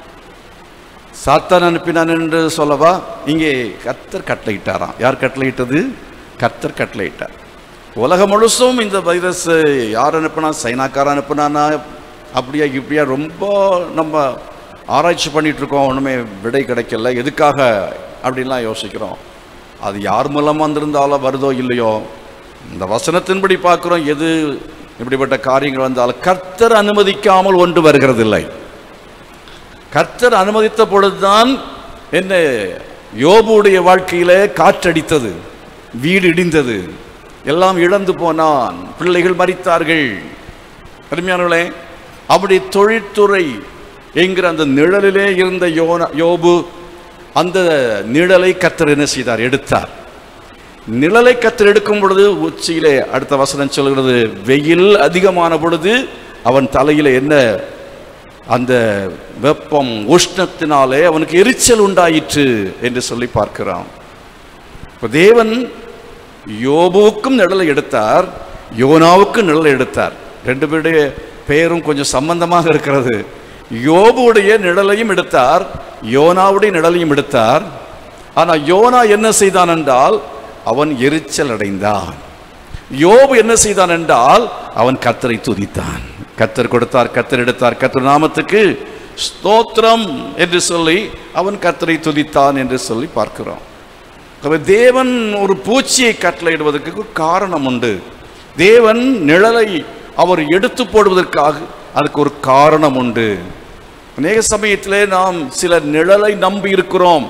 சாத்தான் அனுப்பினான் என்று சொல்லவா இங்கே கர்த்தர் கட்டளையிட்டாராம் யார் கட்டளையிட்டது கர்த்தர் கட்டளையிட்டார் உலகம் முழுசும் இந்த வைரஸ் யார் அனுப்புனா சைனாக்காரன் அனுப்புனானா அப்படியா இப்படியா ரொம்ப நம்ம ஆராய்ச்சி பண்ணிட்டு இருக்கோம் ஒன்றுமே விடை கிடைக்கல எதுக்காக அப்படின்லாம் யோசிக்கிறோம் அது யார் மூலமாக வந்திருந்தாலும் வருதோ இல்லையோ இந்த வசனத்தின்படி பார்க்குறோம் எது இப்படிப்பட்ட காரியங்கள் வந்தாலும் கர்த்தர் அனுமதிக்காமல் ஒன்று வருகிறதில்லை கர்த்தர் அனுமதித்த பொழுதுதான் என்ன யோபுடைய வாழ்க்கையிலே காற்றடித்தது வீடு இடிந்தது எல்லாம் இழந்து போனான் பிள்ளைகள் மரித்தார்கள் அருமையானவர்களே அப்படி தொழில்துறை என்கிற அந்த நிழலிலே இருந்த யோனா யோபு அந்த நிழலை கர்த்தர் என்ன செய்தார் எடுத்தார் நிழலை கத்தர் எடுக்கும் பொழுது உச்சியிலே அடுத்த வசனம் சொல்கிறது வெயில் அதிகமான பொழுது அவன் தலையில என்ன அந்த வெப்பம் உஷ்ணத்தினாலே அவனுக்கு எரிச்சல் உண்டாயிற்று என்று சொல்லி பார்க்கிறான் இப்ப தேவன் யோபுவுக்கும் நிழலை எடுத்தார் யோனாவுக்கும் நிழலை எடுத்தார் ரெண்டு பேருடைய பெயரும் கொஞ்சம் சம்பந்தமாக இருக்கிறது யோபுடைய நிழலையும் எடுத்தார் யோனாவுடைய நிழலையும் எடுத்தார் ஆனா யோனா என்ன செய்தான் என்றால் அவன் எரிச்சல் அடைந்தான் யோபு என்ன செய்தான் என்றால் அவன் கத்தரை துதித்தான் கத்தர் கொடுத்தார் கத்தர் எடுத்தார் கத்தர் நாமத்துக்கு ஸ்தோத்திரம் என்று சொல்லி அவன் கத்தரை துதித்தான் என்று சொல்லி பார்க்கிறோம் அப்ப தேவன் ஒரு பூச்சியை கட்டளையிடுவதற்கு ஒரு காரணம் உண்டு தேவன் நிழலை அவர் எடுத்து போடுவதற்காக அதுக்கு ஒரு காரணம் உண்டு அநேக சமயத்திலே நாம் சில நிழலை நம்பி இருக்கிறோம்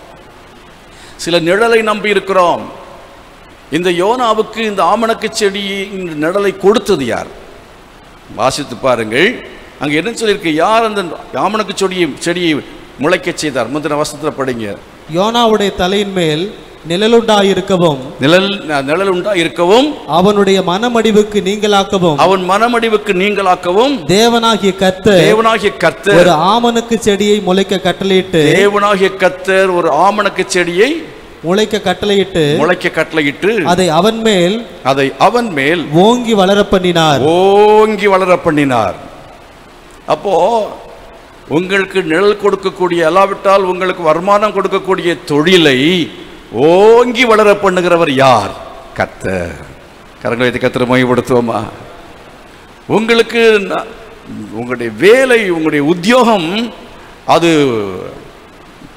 சில நிழலை நம்பி இருக்கிறோம் இந்த யோனாவுக்கு இந்த ஆமணக்கு செடி இந்த நிழலை கொடுத்தது யார் வாசித்து பாருங்கள் அங்க என்ன சொல்லியிருக்கு யார் அந்த ஆமணக்கு செடியை செடியை முளைக்க செய்தார் முந்தின வசனத்தில் படிங்க யோனாவுடைய தலையின் மேல் நிழலுண்டாயிருக்கவும் நிழல் நிழல் உண்டா இருக்கவும் அவனுடைய மனமடிவுக்கு நீங்களாக்கவும் அவன் மனமடிவுக்கு நீங்களாக்கவும் தேவனாகிய கர்த்தர் தேவனாகிய கர்த்தர் ஒரு ஆமனுக்கு செடியை முளைக்க கட்டளையிட்டு தேவனாகிய கர்த்தர் ஒரு ஆமணக்கு செடியை முளைக்க கட்டளையிட்டு முளைக்க கட்டளையிட்டு அதை அவன் மேல் அதை அவன் மேல் ஓங்கி வளர பண்ணினார் ஓங்கி வளர பண்ணினார் அப்போ உங்களுக்கு நிழல் கொடுக்கக்கூடிய அல்லாவிட்டால் உங்களுக்கு வருமானம் கொடுக்கக்கூடிய தொழிலை ஓங்கி வளர பண்ணுகிறவர் யார் கர்த்தர் கரங்களை வைத்து கத்தரை மையப்படுத்துவோமா உங்களுக்கு ந- உங்களுடைய வேலை உங்களுடைய உத்தியோகம் அது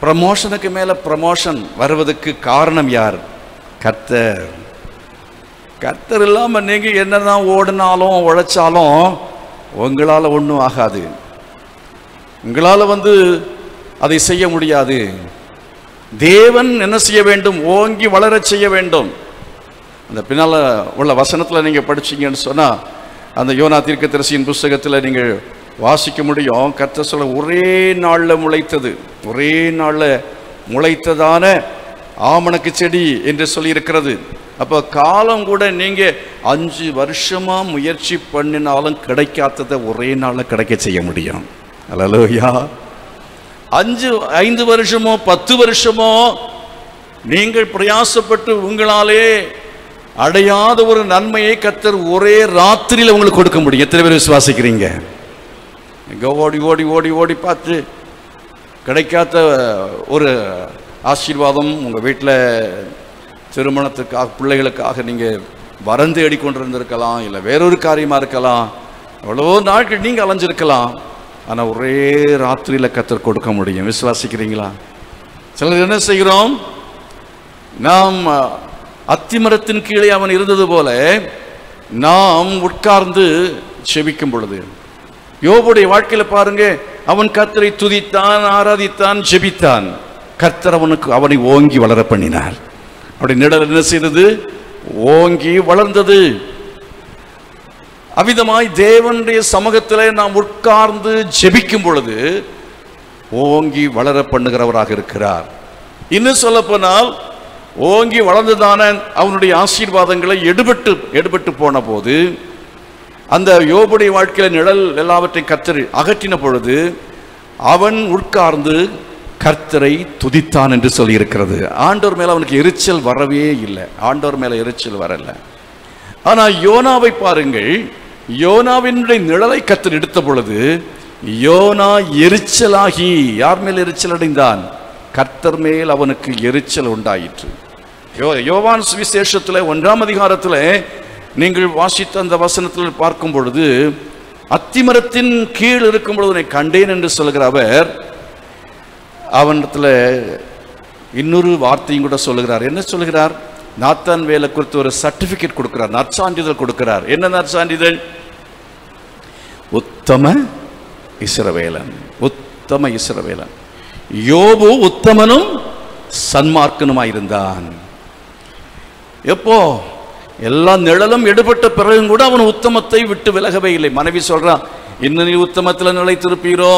ப்ரமோஷனுக்கு மேல ப்ரமோஷன் வருவதற்கு காரணம் யார் கர்த்தர் கர்த்தர் இல்லாம நீங்க என்னதான் ஓடினாலும் உழைச்சாலும் உங்களால ஒன்றும் ஆகாது உங்களால வந்து அதை செய்ய முடியாது தேவன் என்ன செய்ய வேண்டும் ஓங்கி வளரச் செய்ய வேண்டும் அந்த பின்னால உள்ள வசனத்துல நீங்க படிச்சீங்கன்னு சொன்னா அந்த யோனா தீர்க்கதரிசியின் புஸ்தகத்துல நீங்க வாசிக்க முடியும் கர்த்தர் சொல்ல ஒரே நாள்ல முளைத்தது ஒரே நாள்ல முளைத்ததான ஆமணக்கு செடி என்று சொல்லி இருக்கிறது அப்போ காலம் கூட நீங்க அஞ்சு வருஷமா முயற்சி பண்ணினாலும் கிடைக்காததை ஒரே நாள்ல கிடைக்க செய்ய முடியும் அல்லலோயா அஞ்சு ஐந்து வருஷமோ பத்து வருஷமோ நீங்கள் பிரயாசப்பட்டு உங்களாலே அடையாத ஒரு நன்மையை கத்தர் ஒரே ராத்திரியில் உங்களுக்கு கொடுக்க முடியும் எத்தனை பேர் விசுவாசிக்கிறீங்க இங்க ஓடி ஓடி ஓடி ஓடி பார்த்து கிடைக்காத ஒரு ஆசீர்வாதம் உங்கள் வீட்டில் திருமணத்துக்காக பிள்ளைகளுக்காக நீங்கள் வரம் தேடி கொண்டிருந்திருக்கலாம் இல்லை வேறொரு காரியமாக இருக்கலாம் எவ்வளவோ நாட்கள் நீங்கள் அலைஞ்சிருக்கலாம் ஆனால் ஒரே ராத்திரியில் கத்தர் கொடுக்க முடியும் விசுவாசிக்கிறீங்களா சிலர் என்ன செய்கிறோம் நாம் அத்திமரத்தின் கீழே அவன் இருந்தது போல நாம் உட்கார்ந்து செபிக்கும் பொழுது யோபுடைய வாழ்க்கையில பாருங்க அவன் கர்த்தரை துதித்தான் ஆராதித்தான் ஜெபித்தான் கர்த்தர் அவனுக்கு அவனை ஓங்கி வளர பண்ணினார் அப்படி நிழல் என்ன செய்தது ஓங்கி வளர்ந்தது அவ்விதமாய் தேவனுடைய சமூகத்திலே நாம் உட்கார்ந்து ஜெபிக்கும் பொழுது ஓங்கி வளர பண்ணுகிறவராக இருக்கிறார் இன்னும் சொல்ல போனால் ஓங்கி வளர்ந்ததான அவனுடைய ஆசீர்வாதங்களை எடுபட்டு எடுபட்டு போன போது அந்த யோபுடைய வாழ்க்கையில நிழல் எல்லாவற்றையும் கத்தர் அகற்றின பொழுது அவன் உட்கார்ந்து கர்த்தரை துதித்தான் என்று சொல்லி இருக்கிறது ஆண்டவர் மேல அவனுக்கு எரிச்சல் வரவே இல்லை ஆண்டவர் மேல எரிச்சல் வரல ஆனா யோனாவை பாருங்கள் யோனாவினுடைய நிழலை கத்தர் எடுத்த பொழுது யோனா எரிச்சலாகி யார் மேல் எரிச்சல் அடைந்தான் கர்த்தர் மேல் அவனுக்கு எரிச்சல் உண்டாயிற்று யோ யோவான் சுவிசேஷத்தில் ஒன்றாம் அதிகாரத்தில் நீங்கள் வாசித்த அந்த வசனத்தில் பார்க்கும் பொழுது அத்திமரத்தின் கீழ் இருக்கும் பொழுது உன்னை கண்டேன் என்று சொல்கிற அவர் அவனிடத்தில் இன்னொரு வார்த்தையும் கூட சொல்லுகிறார் என்ன சொல்லுகிறார் நாத்தான் வேலை குறித்து ஒரு சர்டிபிகேட் கொடுக்கிறார் நற்சான்றிதழ் கொடுக்கிறார் என்ன நற்சான்றிதழ் உத்தம இஸ்ரவேலன் உத்தம இஸ்ரவேலன் யோபு உத்தமனும் சன்மார்க்கனுமாயிருந்தான் எப்போ எல்லா நிழலும் எடுபட்ட பிறகும் கூட அவன் உத்தமத்தை விட்டு விலகவே இல்லை மனைவி சொல்றான் இன்னும் நீ உத்தமத்தில் நிலைத்திருப்பீரோ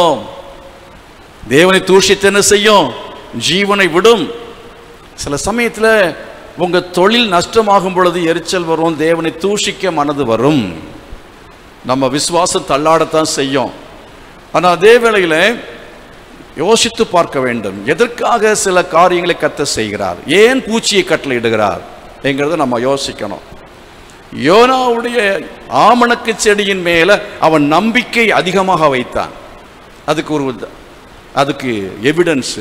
தேவனை தூஷித்து என்ன செய்யும் ஜீவனை விடும் சில சமயத்துல உங்க தொழில் நஷ்டமாகும் பொழுது எரிச்சல் வரும் தேவனை தூஷிக்க மனது வரும் நம்ம விசுவாசம் தள்ளாடத்தான் செய்யும் ஆனா அதே வேளையில யோசித்து பார்க்க வேண்டும் எதற்காக சில காரியங்களை கத்த செய்கிறார் ஏன் பூச்சியை கட்டளையிடுகிறார் என்கிறத நம்ம யோசிக்கணும் யோனாவுடைய ஆமணக்கு செடியின் மேல அவன் நம்பிக்கை அதிகமாக வைத்தான் அதுக்கு ஒரு உத- அதுக்கு எவிடன்ஸ்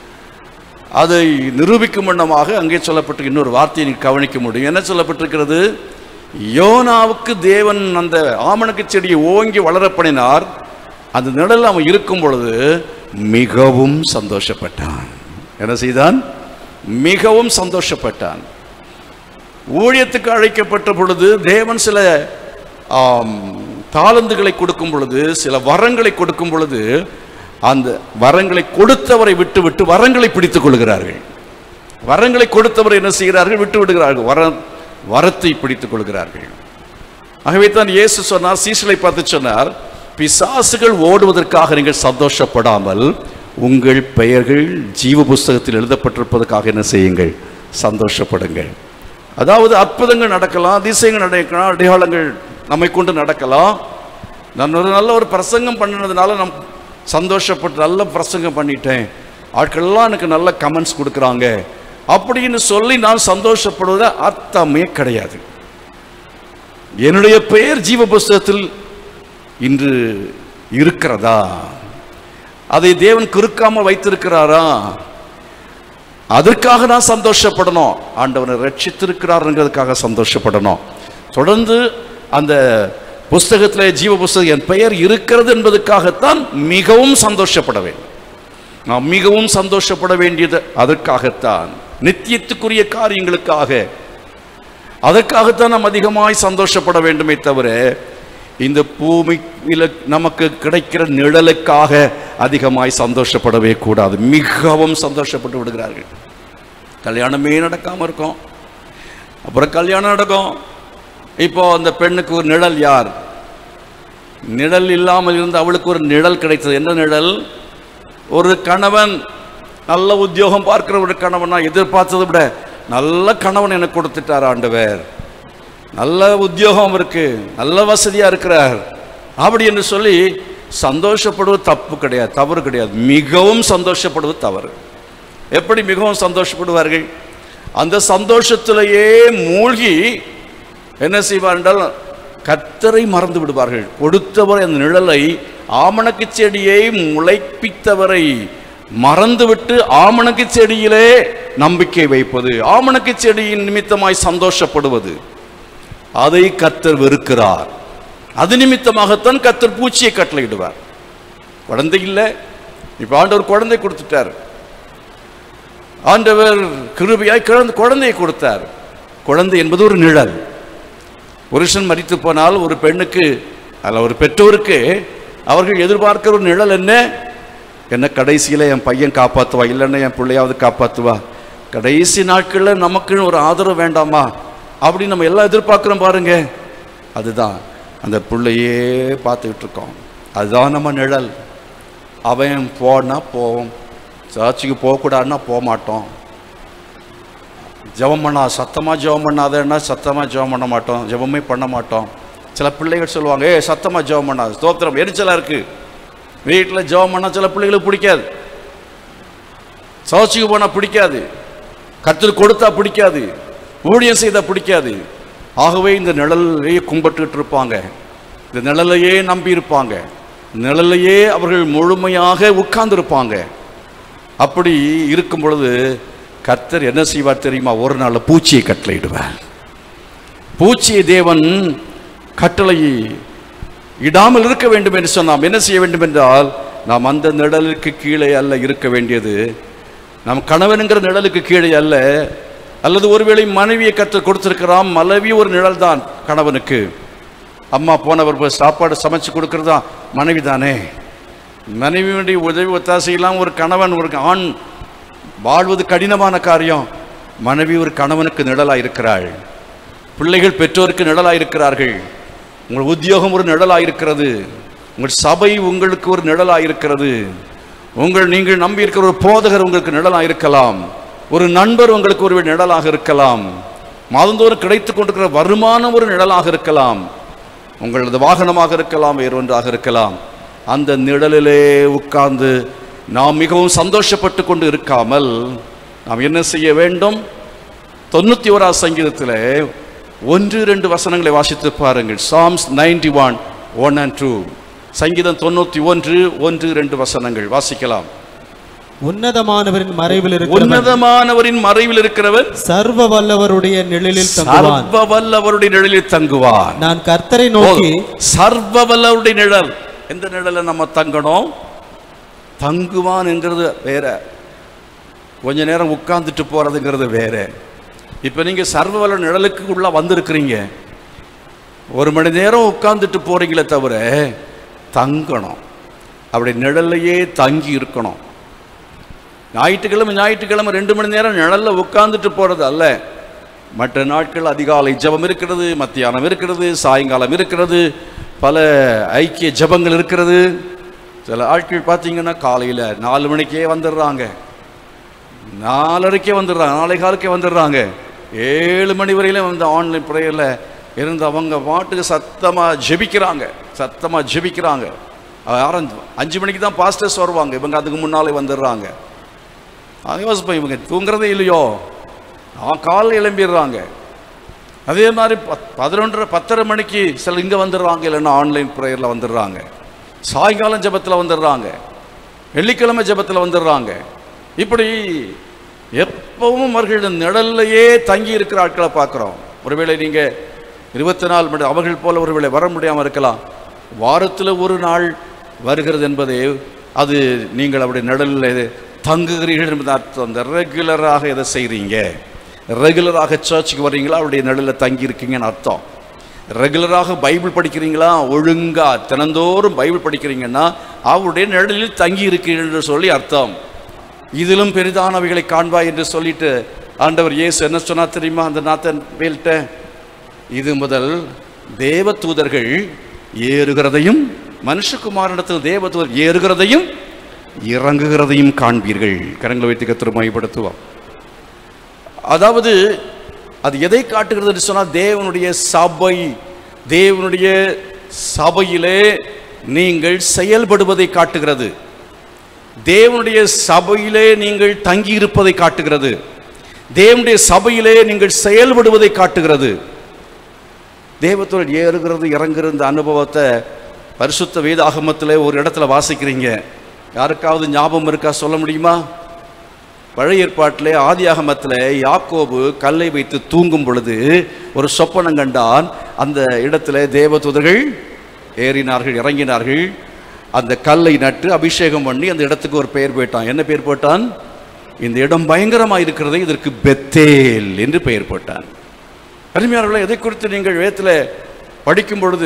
அதை நிரூபிக்கும் வண்ணமாக அங்கே சொல்லப்பட்டு இன்னொரு வார்த்தையை நீ கவனிக்க முடியும் என்ன சொல்லப்பட்டிருக்கிறது யோனாவுக்கு தேவன் அந்த ஆமணக்கு செடியை ஓங்கி வளரப்பணினார் அந்த நிழல் அவன் இருக்கும் பொழுது மிகவும் சந்தோஷப்பட்டான் என்ன செய்தான் மிகவும் சந்தோஷப்பட்டான் ஊழியத்துக்கு அழைக்கப்பட்ட பொழுது தேவன் சில ஆம், தாளந்துகளை கொடுக்கும் பொழுது சில வரங்களை கொடுக்கும் பொழுது அந்த வரங்களை கொடுத்தவரை விட்டு விட்டு வரங்களை பிடித்துக் கொள்கிறார்கள் வரங்களை கொடுத்தவரை என்ன செய்கிறார்கள் விட்டு விடுகிறார்கள் வர வரத்தை பிடித்துக் கொள்கிறார்கள் ஆகவே தான் இயேசு சொன்னார் சீசலை பார்த்து சொன்னார் பிசாசுகள் ஓடுவதற்காக நீங்கள் சந்தோஷப்படாமல் உங்கள் பெயர்கள் ஜீவ புஸ்தகத்தில் எழுதப்பட்டிருப்பதற்காக என்ன செய்யுங்கள் சந்தோஷப்படுங்கள் அதாவது அற்புதங்கள் நடக்கலாம் அதிசயங்கள் நடக்கலாம் அடையாளங்கள் நம்மை கொண்டு நடக்கலாம் நான் ஒரு நல்ல ஒரு பிரசங்கம் பண்ணினதுனால நம் சந்தோஷப்பட்டு நல்ல பிரசங்கம் பண்ணிட்டேன் ஆட்கள்லாம் எனக்கு நல்ல கமெண்ட்ஸ் கொடுக்குறாங்க அப்படின்னு சொல்லி நான் சந்தோஷப்படுவத அர்த்தமே கிடையாது என்னுடைய பெயர் ஜீவ புஸ்தகத்தில் இன்று இருக்கிறதா அதை தேவன் குறுக்காம வைத்திருக்கிறாரா அதற்காக நான் சந்தோஷப்படணும் ஆண்டவனை ரட்சித்திருக்கிறாருங்கிறதுக்காக சந்தோஷப்படணும் தொடர்ந்து அந்த புஸ்தகத்தில் ஜீவ புஸ்தகம் என் பெயர் இருக்கிறது என்பதற்காகத்தான் மிகவும் சந்தோஷப்பட வேண்டும் நாம் மிகவும் சந்தோஷப்பட வேண்டியது அதற்காகத்தான் நித்தியத்துக்குரிய காரியங்களுக்காக அதற்காகத்தான் நாம் அதிகமாய் சந்தோஷப்பட வேண்டுமே தவிர இந்த பூமியில நமக்கு கிடைக்கிற நிழலுக்காக அதிகமாய் சந்தோஷப்படவே கூடாது மிகவும் சந்தோஷப்பட்டு விடுகிறார்கள் கல்யாணமே நடக்காம இருக்கும் அப்புறம் கல்யாணம் நடக்கும் இப்போ அந்த பெண்ணுக்கு ஒரு நிழல் யார் நிழல் இல்லாமல் இருந்து அவளுக்கு ஒரு நிழல் கிடைத்தது என்ன நிழல் ஒரு கணவன் நல்ல உத்தியோகம் பார்க்கிற ஒரு கணவன் நான் எதிர்பார்த்ததை விட நல்ல கணவன் எனக்கு கொடுத்துட்டார் ஆண்டவர் நல்ல உத்தியோகம் இருக்கு நல்ல வசதியா இருக்கிறார் அப்படி என்று சொல்லி சந்தோஷப்படுவது தப்பு கிடையாது தவறு கிடையாது மிகவும் சந்தோஷப்படுவது தவறு எப்படி மிகவும் சந்தோஷப்படுவார்கள் அந்த சந்தோஷத்திலேயே மூழ்கி என்ன செய்வார் என்றால் கத்தரை மறந்து விடுவார்கள் கொடுத்தவர் அந்த நிழலை ஆமணக்கு செடியை முளைப்பித்தவரை மறந்துவிட்டு ஆமணக்கு செடியிலே நம்பிக்கை வைப்பது ஆமணக்கு செடியின் நிமித்தமாய் சந்தோஷப்படுவது அதை கத்தர் வெறுக்கிறார் அது நிமித்தமாகத்தான் கத்தர் பூச்சியை கட்டளையிடுவார் குழந்தை இல்லை இப்ப ஆண்டவர் குழந்தை கொடுத்துட்டார் ஆண்டவர் கிருபையாய் குழந்தை குழந்தையை கொடுத்தார் குழந்தை என்பது ஒரு நிழல் புருஷன் மரித்து போனால் ஒரு பெண்ணுக்கு அல்ல ஒரு பெற்றோருக்கு அவர்கள் எதிர்பார்க்கிற ஒரு நிழல் என்ன என்ன கடைசியில் என் பையன் காப்பாற்றுவா இல்லைன்னா என் பிள்ளையாவது காப்பாற்றுவா கடைசி நாட்களில் நமக்குன்னு ஒரு ஆதரவு வேண்டாமா அப்படி நம்ம எல்லாம் எதிர்பார்க்குறோம் பாருங்க அதுதான் அந்த பிள்ளையே பார்த்துக்கிட்டு இருக்கோம் அதுதான் நம்ம நிழல் அவன் போனா போவோம் சர்ச்சுக்கு போகக்கூடாதுன்னா போக மாட்டோம் ஜெபம் பண்ணா சத்தமாக ஜெபம் பண்ணாதன்னா சத்தமாக ஜெபம் பண்ண மாட்டோம் ஜெபமே பண்ண மாட்டோம் சில பிள்ளைகள் சொல்லுவாங்க ஏ சத்தமாக ஜெபம் பண்ணாது ஸ்தோத்திரம் எரிச்சலாக இருக்கு வீட்டில் ஜெபம் பண்ணால் சில பிள்ளைகளுக்கு பிடிக்காது சர்ச்சுக்கு போனால் பிடிக்காது கர்த்தர் கொடுத்தா பிடிக்காது ஊழியம் செய்தால் பிடிக்காது ஆகவே இந்த நிழலையே கும்பிட்டுட்டு இருப்பாங்க இந்த நிழலையே நம்பி இருப்பாங்க நிழலையே அவர்கள் முழுமையாக உட்கார்ந்திருப்பாங்க அப்படி இருக்கும் பொழுது கர்த்தர் என்ன செய்வார் தெரியுமா ஒரு நாள் பூச்சியை கட்டளையிடுவார் பூச்சியை தேவன் கட்டளை இடாமல் இருக்க வேண்டும் என்று சொன்னாம் என்ன செய்ய வேண்டும் என்றால் நாம் அந்த நிழலுக்கு கீழே அல்ல இருக்க வேண்டியது நம் கணவனுங்கிற நிழலுக்கு கீழே அல்ல அல்லது ஒருவேளை மனைவியை கற்று கொடுத்திருக்கிறான் மனைவி ஒரு நிழல் தான் கணவனுக்கு அம்மா போனவர் போய் சாப்பாடு சமைச்சு கொடுக்கறதா மனைவி தானே மனைவியுடைய உதவி ஒத்தாசையெல்லாம் ஒரு கணவன் ஒரு ஆண் வாழ்வது கடினமான காரியம் மனைவி ஒரு கணவனுக்கு நிழலாக இருக்கிறாள் பிள்ளைகள் பெற்றோருக்கு நிழலாக இருக்கிறார்கள் உங்கள் உத்தியோகம் ஒரு நிழலாக இருக்கிறது உங்கள் சபை உங்களுக்கு ஒரு நிழலாக இருக்கிறது உங்கள் நீங்கள் நம்பி இருக்கிற ஒரு போதகர் உங்களுக்கு நிழலாக இருக்கலாம் ஒரு நண்பர் உங்களுக்கு ஒரு நிழலாக இருக்கலாம் மாதந்தோறும் கிடைத்துக் கொண்டிருக்கிற வருமானம் ஒரு நிழலாக இருக்கலாம் உங்களது வாகனமாக இருக்கலாம் வேறு ஒன்றாக இருக்கலாம் அந்த நிழலிலே உட்கார்ந்து நாம் மிகவும் சந்தோஷப்பட்டு கொண்டு இருக்காமல் நாம் என்ன செய்ய வேண்டும் தொண்ணூத்தி ஓரா சங்கீதத்தில் ஒன்று ரெண்டு வசனங்களை வாசித்து பாருங்கள் Psalms ninety one one and two சங்கீதம் தொண்ணூத்தி ஒன்று ஒன்று ரெண்டு வசனங்கள் வாசிக்கலாம் உன்னதமானவரின் மறைவில் இருக்கிறவன் உன்னதமானவரின் மறைவில் இருக்கிறவர் சர்வ வல்லவருடைய நிழலில் தங்குவான் சர்வ வல்லவருடைய நிழலில் தங்குவார் நான் கர்த்தரை நோக்கி சர்வ வல்லவருடைய நிழல் எந்த நிழல நம்ம தங்கணும் தங்குவான் என்கிறது வேற கொஞ்ச நேரம் உட்கார்ந்துட்டு போறதுங்கிறது வேற இப்போ நீங்க சர்வ வல்ல நிழலுக்கு உள்ள வந்திருக்கிறீங்க ஒரு மணி நேரம் உட்கார்ந்துட்டு போறீங்களே தவிர தங்கணும் அப்படி நிழல்லையே தங்கி இருக்கணும் ஞாயிற்றுக்கிழமை ஞாயிற்றுக்கிழமை ரெண்டு மணி நேரம் நிழல்ல உட்கார்ந்துட்டு போறது அல்ல மற்ற நாட்கள் அதிகாலை ஜெபம் இருக்கிறது மத்தியானம் இருக்கிறது சாயங்காலம் இருக்கிறது பல ஐக்கிய ஜெபங்கள் இருக்கிறது சில ஆட்கள் பார்த்தீங்கன்னா காலையில் நாலு மணிக்கே வந்துடுறாங்க நாலரைக்கே வந்துடுறாங்க நாளை காலுக்கே வந்துடுறாங்க ஏழு மணி வரையிலும் வந்து ஆன்லைன் ப்ரேயரில் இருந்து அவங்க பாட்டுக்கு சத்தமாக ஜெபிக்கிறாங்க சத்தமாக ஜெபிக்கிறாங்க யாரும் அஞ்சு மணிக்கு தான் பாஸ்டர்ஸ் வருவாங்க இவங்க அதுக்கு முன்னாலே வந்துடுறாங்க அது யோசிப்பேன் இவங்க தூங்குறதே இல்லையோ அவன் காலையில் எழும்பிடுறாங்க அதே மாதிரி பத் பதினொன்றரை பத்தரை மணிக்கு சில இங்கே வந்துடுறாங்க இல்லைன்னா ஆன்லைன் ப்ரேயரில் வந்துடுறாங்க சாயங்காலம் ஜெபத்தில் வந்துடுறாங்க வெள்ளிக்கிழமை ஜெபத்தில் வந்துடுறாங்க இப்படி எப்பவும் அவர்கள் நிழல்லையே தங்கி இருக்கிற ஆட்களை பார்க்குறோம் ஒருவேளை நீங்கள் இருபத்தி நாலு மணி அவர்கள் போல ஒருவேளை வர முடியாமல் இருக்கலாம் வாரத்தில் ஒரு நாள் வருகிறது என்பதே அது நீங்கள் அப்படி நிழலில் தங்குகிறீர்கள் என்பது அர்த்தம் அந்த ரெகுலராக எதை செய்கிறீங்க ரெகுலராக சர்ச்சுக்கு வர்றீங்களா அவருடைய நிழலில் தங்கி இருக்கீங்கன்னு அர்த்தம் ரெகுலராக பைபிள் படிக்கிறீங்களா ஒழுங்கா தினந்தோறும் பைபிள் படிக்கிறீங்கன்னா அவருடைய நிழலில் தங்கி இருக்கிறீர்கள் என்று சொல்லி அர்த்தம் இதிலும் பெரிதானவைகளை காண்பாய் என்று சொல்லிட்டு ஆண்டவர் இயேசு என்ன சொன்னா தெரியுமா அந்த நாத்தன் வேல்கிட்ட இது முதல் தேவ தூதர்கள் ஏறுகிறதையும் மனுஷகுமாரனிடத்தில் தேவ தூதர் ஏறுகிறதையும் இறங்குகிறதையும் காண்பீர்கள் கரங்களை வைத்து கத்திர மையப்படுத்துவோம் அதாவது அது எதை காட்டுகிறது என்று சொன்னால் தேவனுடைய சபை தேவனுடைய சபையிலே நீங்கள் செயல்படுவதை காட்டுகிறது தேவனுடைய சபையிலே நீங்கள் தங்கி இருப்பதை காட்டுகிறது தேவனுடைய சபையிலே நீங்கள் செயல்படுவதை காட்டுகிறது தேவத்தோடு ஏறுகிறது இறங்குற இந்த அனுபவத்தை பரிசுத்த வேதாகமத்தில் ஒரு இடத்துல வாசிக்கிறீங்க யாருக்காவது ஞாபகம் இருக்கா சொல்ல முடியுமா பழைய ஏற்பாட்டிலே ஆதியாகமத்தில் யாக்கோபு கல்லை வைத்து தூங்கும் பொழுது ஒரு சொப்பனம் கண்டான் அந்த இடத்துல தேவதூதர்கள் ஏறினார்கள் இறங்கினார்கள் அந்த கல்லை நட்டு அபிஷேகம் பண்ணி அந்த இடத்துக்கு ஒரு பெயர் போட்டான் என்ன பெயர் போட்டான் இந்த இடம் பயங்கரமாக இருக்கிறது இதற்கு பெத்தேல் என்று பெயர் போட்டான் அருமையானவர்களே எதை குறித்து நீங்கள் வேதத்தில் படிக்கும் பொழுது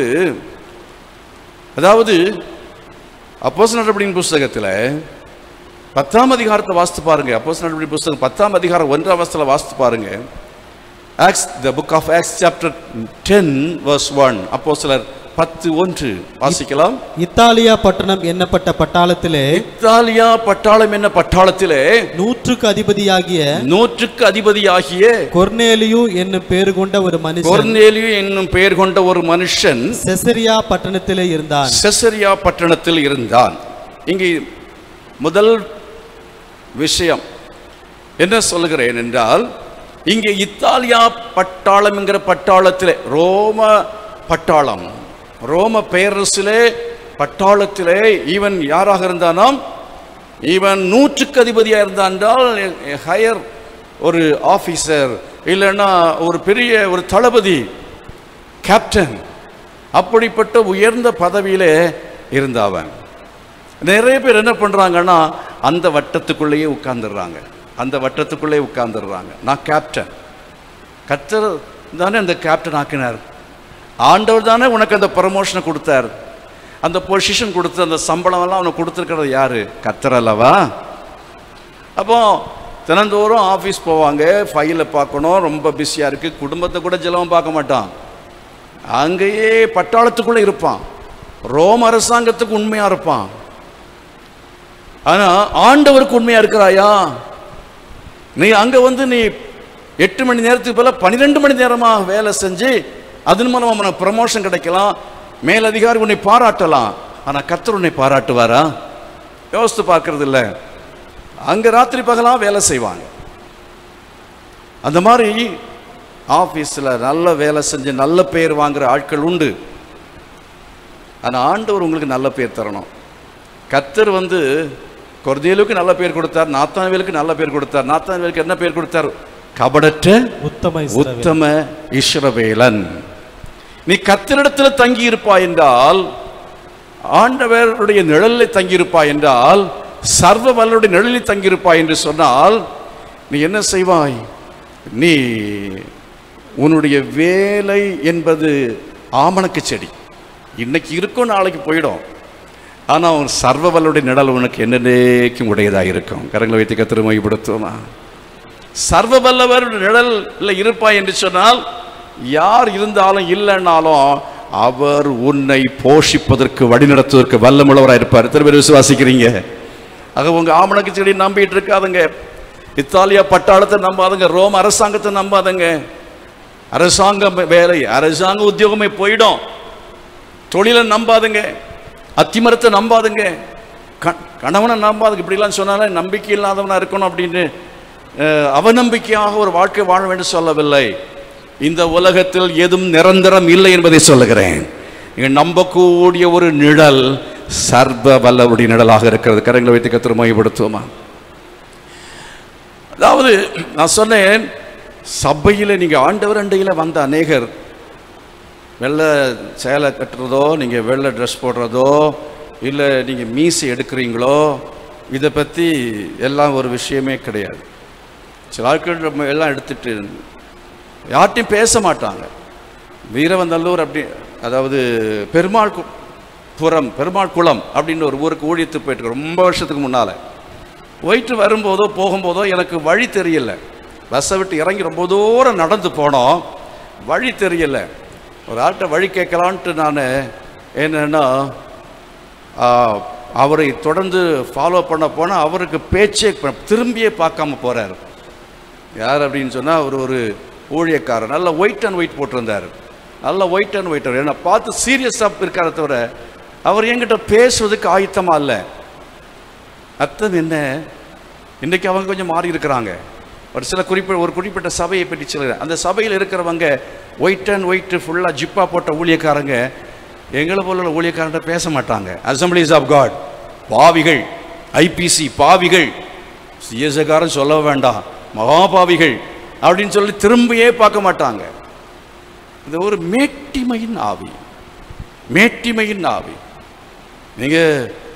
அதாவது அப்போஸ் நடவடிக்கையின் புஸ்தகத்தில் பத்தாம் அதிகாரத்தை வாசித்து பாருங்க அப்போஸ் நடவடிக்கை புஸ்தகம் பத்தாம் அதிகாரம் ஒன்றாம் வசத்தில் வாசித்து பாருங்க Acts the book of Acts chapter ten verse one அப்போ சிலர் பத்து ஒன்று வாசிக்கலாம் இத்தாலியா பட்டணம் எண்ணப்பட்ட பட்டாளத்திலே இத்தாலியா பட்டாளம் என்ன பட்டாளத்திலே நூற்றுக்கு அதிபதியாகிய நூற்றுக்கு அதிபதியாகிய கொர்னேலியு என்னும் பேரு கொண்ட ஒரு மனுஷன் கொர்நேலியு என்னும் பெயர் கொண்ட ஒரு மனுஷன் செசரியா பட்டணத்திலே இருந்தான் செசரியா பட்டணத்தில் இருந்தான் இங்கே முதல் விஷயம் என்ன சொல்லுகிறேன் என்றால் இங்கே இத்தாலியா பட்டாளம் என்கிற பட்டாளத்திலே ரோம பட்டாளம் ரோம பேரரசிலே பட்டாளத்திலே இவன் யாராக இருந்தானாம் இவன் நூற்றுக்கு அதிபதியாக இருந்தான் என்றால் ஹையர் ஒரு ஆஃபீஸர் இல்லைன்னா ஒரு பெரிய ஒரு தளபதி கேப்டன் அப்படிப்பட்ட உயர்ந்த பதவியிலே இருந்த அவன் நிறைய பேர் என்ன பண்றாங்கன்னா அந்த வட்டத்துக்குள்ளேயே உட்கார்ந்துடுறாங்க அந்த வட்டத்துக்குள்ளே உட்கார்ந்துடுறாங்க நான் கேப்டன் கத்தர் தானே அந்த கேப்டன் ஆக்கினார் ஆண்டவர் தானே உனக்கு அந்த ப்ரமோஷனை கொடுத்தார் அந்த பொசிஷன் கொடுத்து அந்த சம்பளம் எல்லாம் அவனுக்கு கொடுத்துருக்கிறது யாரு கத்தர் அல்லவா அப்போ தினந்தோறும் ஆஃபீஸ் போவாங்க ஃபைலை பார்க்கணும் ரொம்ப பிஸியாக இருக்குது குடும்பத்தை கூட ஜெலவும் பார்க்க மாட்டான் அங்கேயே பட்டாளத்துக்குள்ளே இருப்பான் ரோம அரசாங்கத்துக்கு உண்மையாக இருப்பான் ஆனால் ஆண்டவருக்கு உண்மையாக இருக்கிறாயா நீ அங்கே வந்து நீ எட்டு மணி நேரத்துக்கு போல பன்னிரெண்டு மணி நேரமாக வேலை செஞ்சு அதன் மூலம் உனக்கு ப்ரமோஷன் கிடைக்கலாம் மேலதிகாரி உன்னை பாராட்டலாம் ஆனால் கர்த்தர் உன்னை பாராட்டுவாரா யோசித்து பார்க்கறது இல்லை அங்கே ராத்திரி பகலாக வேலை செய்வாங்க அந்த மாதிரி ஆஃபீஸில் நல்ல வேலை செஞ்சு நல்ல பேர் வாங்குற ஆட்கள் உண்டு ஆனால் ஆண்டவர் உங்களுக்கு நல்ல பேர் தரணும் கத்தர் வந்து கொர்தேலுக்கு நல்ல பேர் கொடுத்தார் நாத்தான்வேலுக்கு நல்ல பேர் கொடுத்தார் நாத்தான்வேலுக்கு என்ன பேர் கொடுத்தார் கபடற்ற உத்தம இஸ்ரவேல். உத்தம இஸ்ரவேலன் நீ கத்தரிடத்தில் தங்கி இருப்பாய் என்றால் ஆண்டவருடைய நிழலில் தங்கியிருப்பாய் என்றால் சர்வ வல்லருடைய நிழலில் தங்கியிருப்பாய் என்று சொன்னால் நீ என்ன செய்வாய் நீ உன்னுடைய வேலை என்பது ஆமணக்கு செடி இன்னைக்கு இருக்கும் நாளைக்கு போயிடும் ஆனால் அவன் சர்வ வல்லருடைய நிழல் உனக்கு என்னென்னைக்கும் உடையதாக இருக்கும் கரங்களை வைத்து கத்திர மையப்படுத்துவோமா சர்வ வல்லவருடைய நிழல்ல இருப்பாய் என்று சொன்னால் யார் இருந்தாலும் இல்லைன்னாலும் அவர் உன்னை போஷிப்பதற்கு வழிநடத்துவதற்கு வல்லமுள்ளவராக இருப்பார் எத்தனை பேர் விசுவாசிக்கிறீங்க ஆக உங்க ஆமணக்கு செடி நம்பிட்டு இருக்காதுங்க இத்தாலியா பட்டாளத்தை நம்பாதுங்க ரோம் அரசாங்கத்தை நம்பாதுங்க அரசாங்க வேலை அரசாங்க உத்தியோகமே போயிடும் தொழிலை நம்பாதுங்க அத்திமரத்தை நம்பாதுங்க க- கணவனை நம்பாதுங்க இப்படிலாம் சொன்னாலே நம்பிக்கை இல்லாதவனா இருக்கணும் அப்படின்னு அஹ், அவநம்பிக்கையாக ஒரு வாழ்க்கை வாழ வேண்டும் சொல்லவில்லை இந்த உலகத்தில் எதுவும் நிரந்தரம் இல்லை என்பதை சொல்லுகிறேன் நீங்க நம்பக்கூடிய ஒரு நிழல் சர்வ வல்லவருடைய நிழலாக இருக்கிறது கரங்களை வைத்து கத்திர மையப்படுத்துவோமா அதாவது நான் சொன்னேன் சபையில் நீங்கள் ஆண்டவர் அண்டையில் வந்த அநேகர் வெள்ளை சேலை கட்டுறதோ நீங்கள் வெள்ளை ட்ரெஸ் போடுறதோ இல்லை நீங்கள் மீசை எடுக்கிறீங்களோ இதை பற்றி எல்லாம் ஒரு விஷயமே கிடையாது சில ஆட்கள் நம்ம எல்லாம் எடுத்துட்டு யார்ட்டையும் பேச மாட்டாங்க வீரவந்தல்லூர் அப்படி அதாவது பெருமாள் கு- புறம் பெருமாள் குளம் அப்படின்னு ஒரு ஊருக்கு ஊழியத்துக்கு போயிட்டு ரொம்ப வருஷத்துக்கு முன்னால் போயிட்டு வரும்போதோ போகும்போதோ எனக்கு வழி தெரியல பஸ்ஸை விட்டு இறங்கி ரொம்ப தூரம் நடந்து போனோம் வழி தெரியல ஒரு ஆள்கிட்ட வழி கேட்கலான்ட்டு நான் என்னன்னா ஆ, அவரை தொடர்ந்து ஃபாலோ பண்ண போனால் அவருக்கு பேச்சே ப- திரும்பியே பார்க்காம போகிறார் யார் அப்படின்னு சொன்னால் அவர் ஒரு ஊழியக்காரர் நல்ல ஒயிட் அண்ட் ஒயிட் போட்டிருந்தார் நல்ல ஒயிட் அண்ட் ஒயிட் என்னை பார்த்து சீரியஸாக இருக்கார தவிர அவர் என்கிட்ட பேசுவதுக்கு ஆயத்தமாக இல்லை அர்த்தம் என்ன இன்றைக்கி அவங்க கொஞ்சம் மாறி இருக்கிறாங்க ஒரு சில குறிப்பிட்ட ஒரு குறிப்பிட்ட சபையை பற்றி சொல்கிறேன் அந்த சபையில் இருக்கிறவங்க ஒயிட் அண்ட் ஒயிட் ஃபுல்லாக ஜிப்பா போட்ட ஊழியக்காரங்க எங்களை போல உள்ள ஊழியக்காரன்ட்ட பேச மாட்டாங்க அசம்பிளிஸ் ஆஃப் காட் பாவிகள் ஐபிசி பாவிகள் சிஎஸ்காரன் சொல்ல வேண்டாம் மகாபாவிகள் அப்படின்னு சொல்லி திரும்பியே பார்க்க மாட்டாங்க இது ஒரு மேட்டிமையின் ஆவி மேட்டிமையின் ஆவி நீங்கள்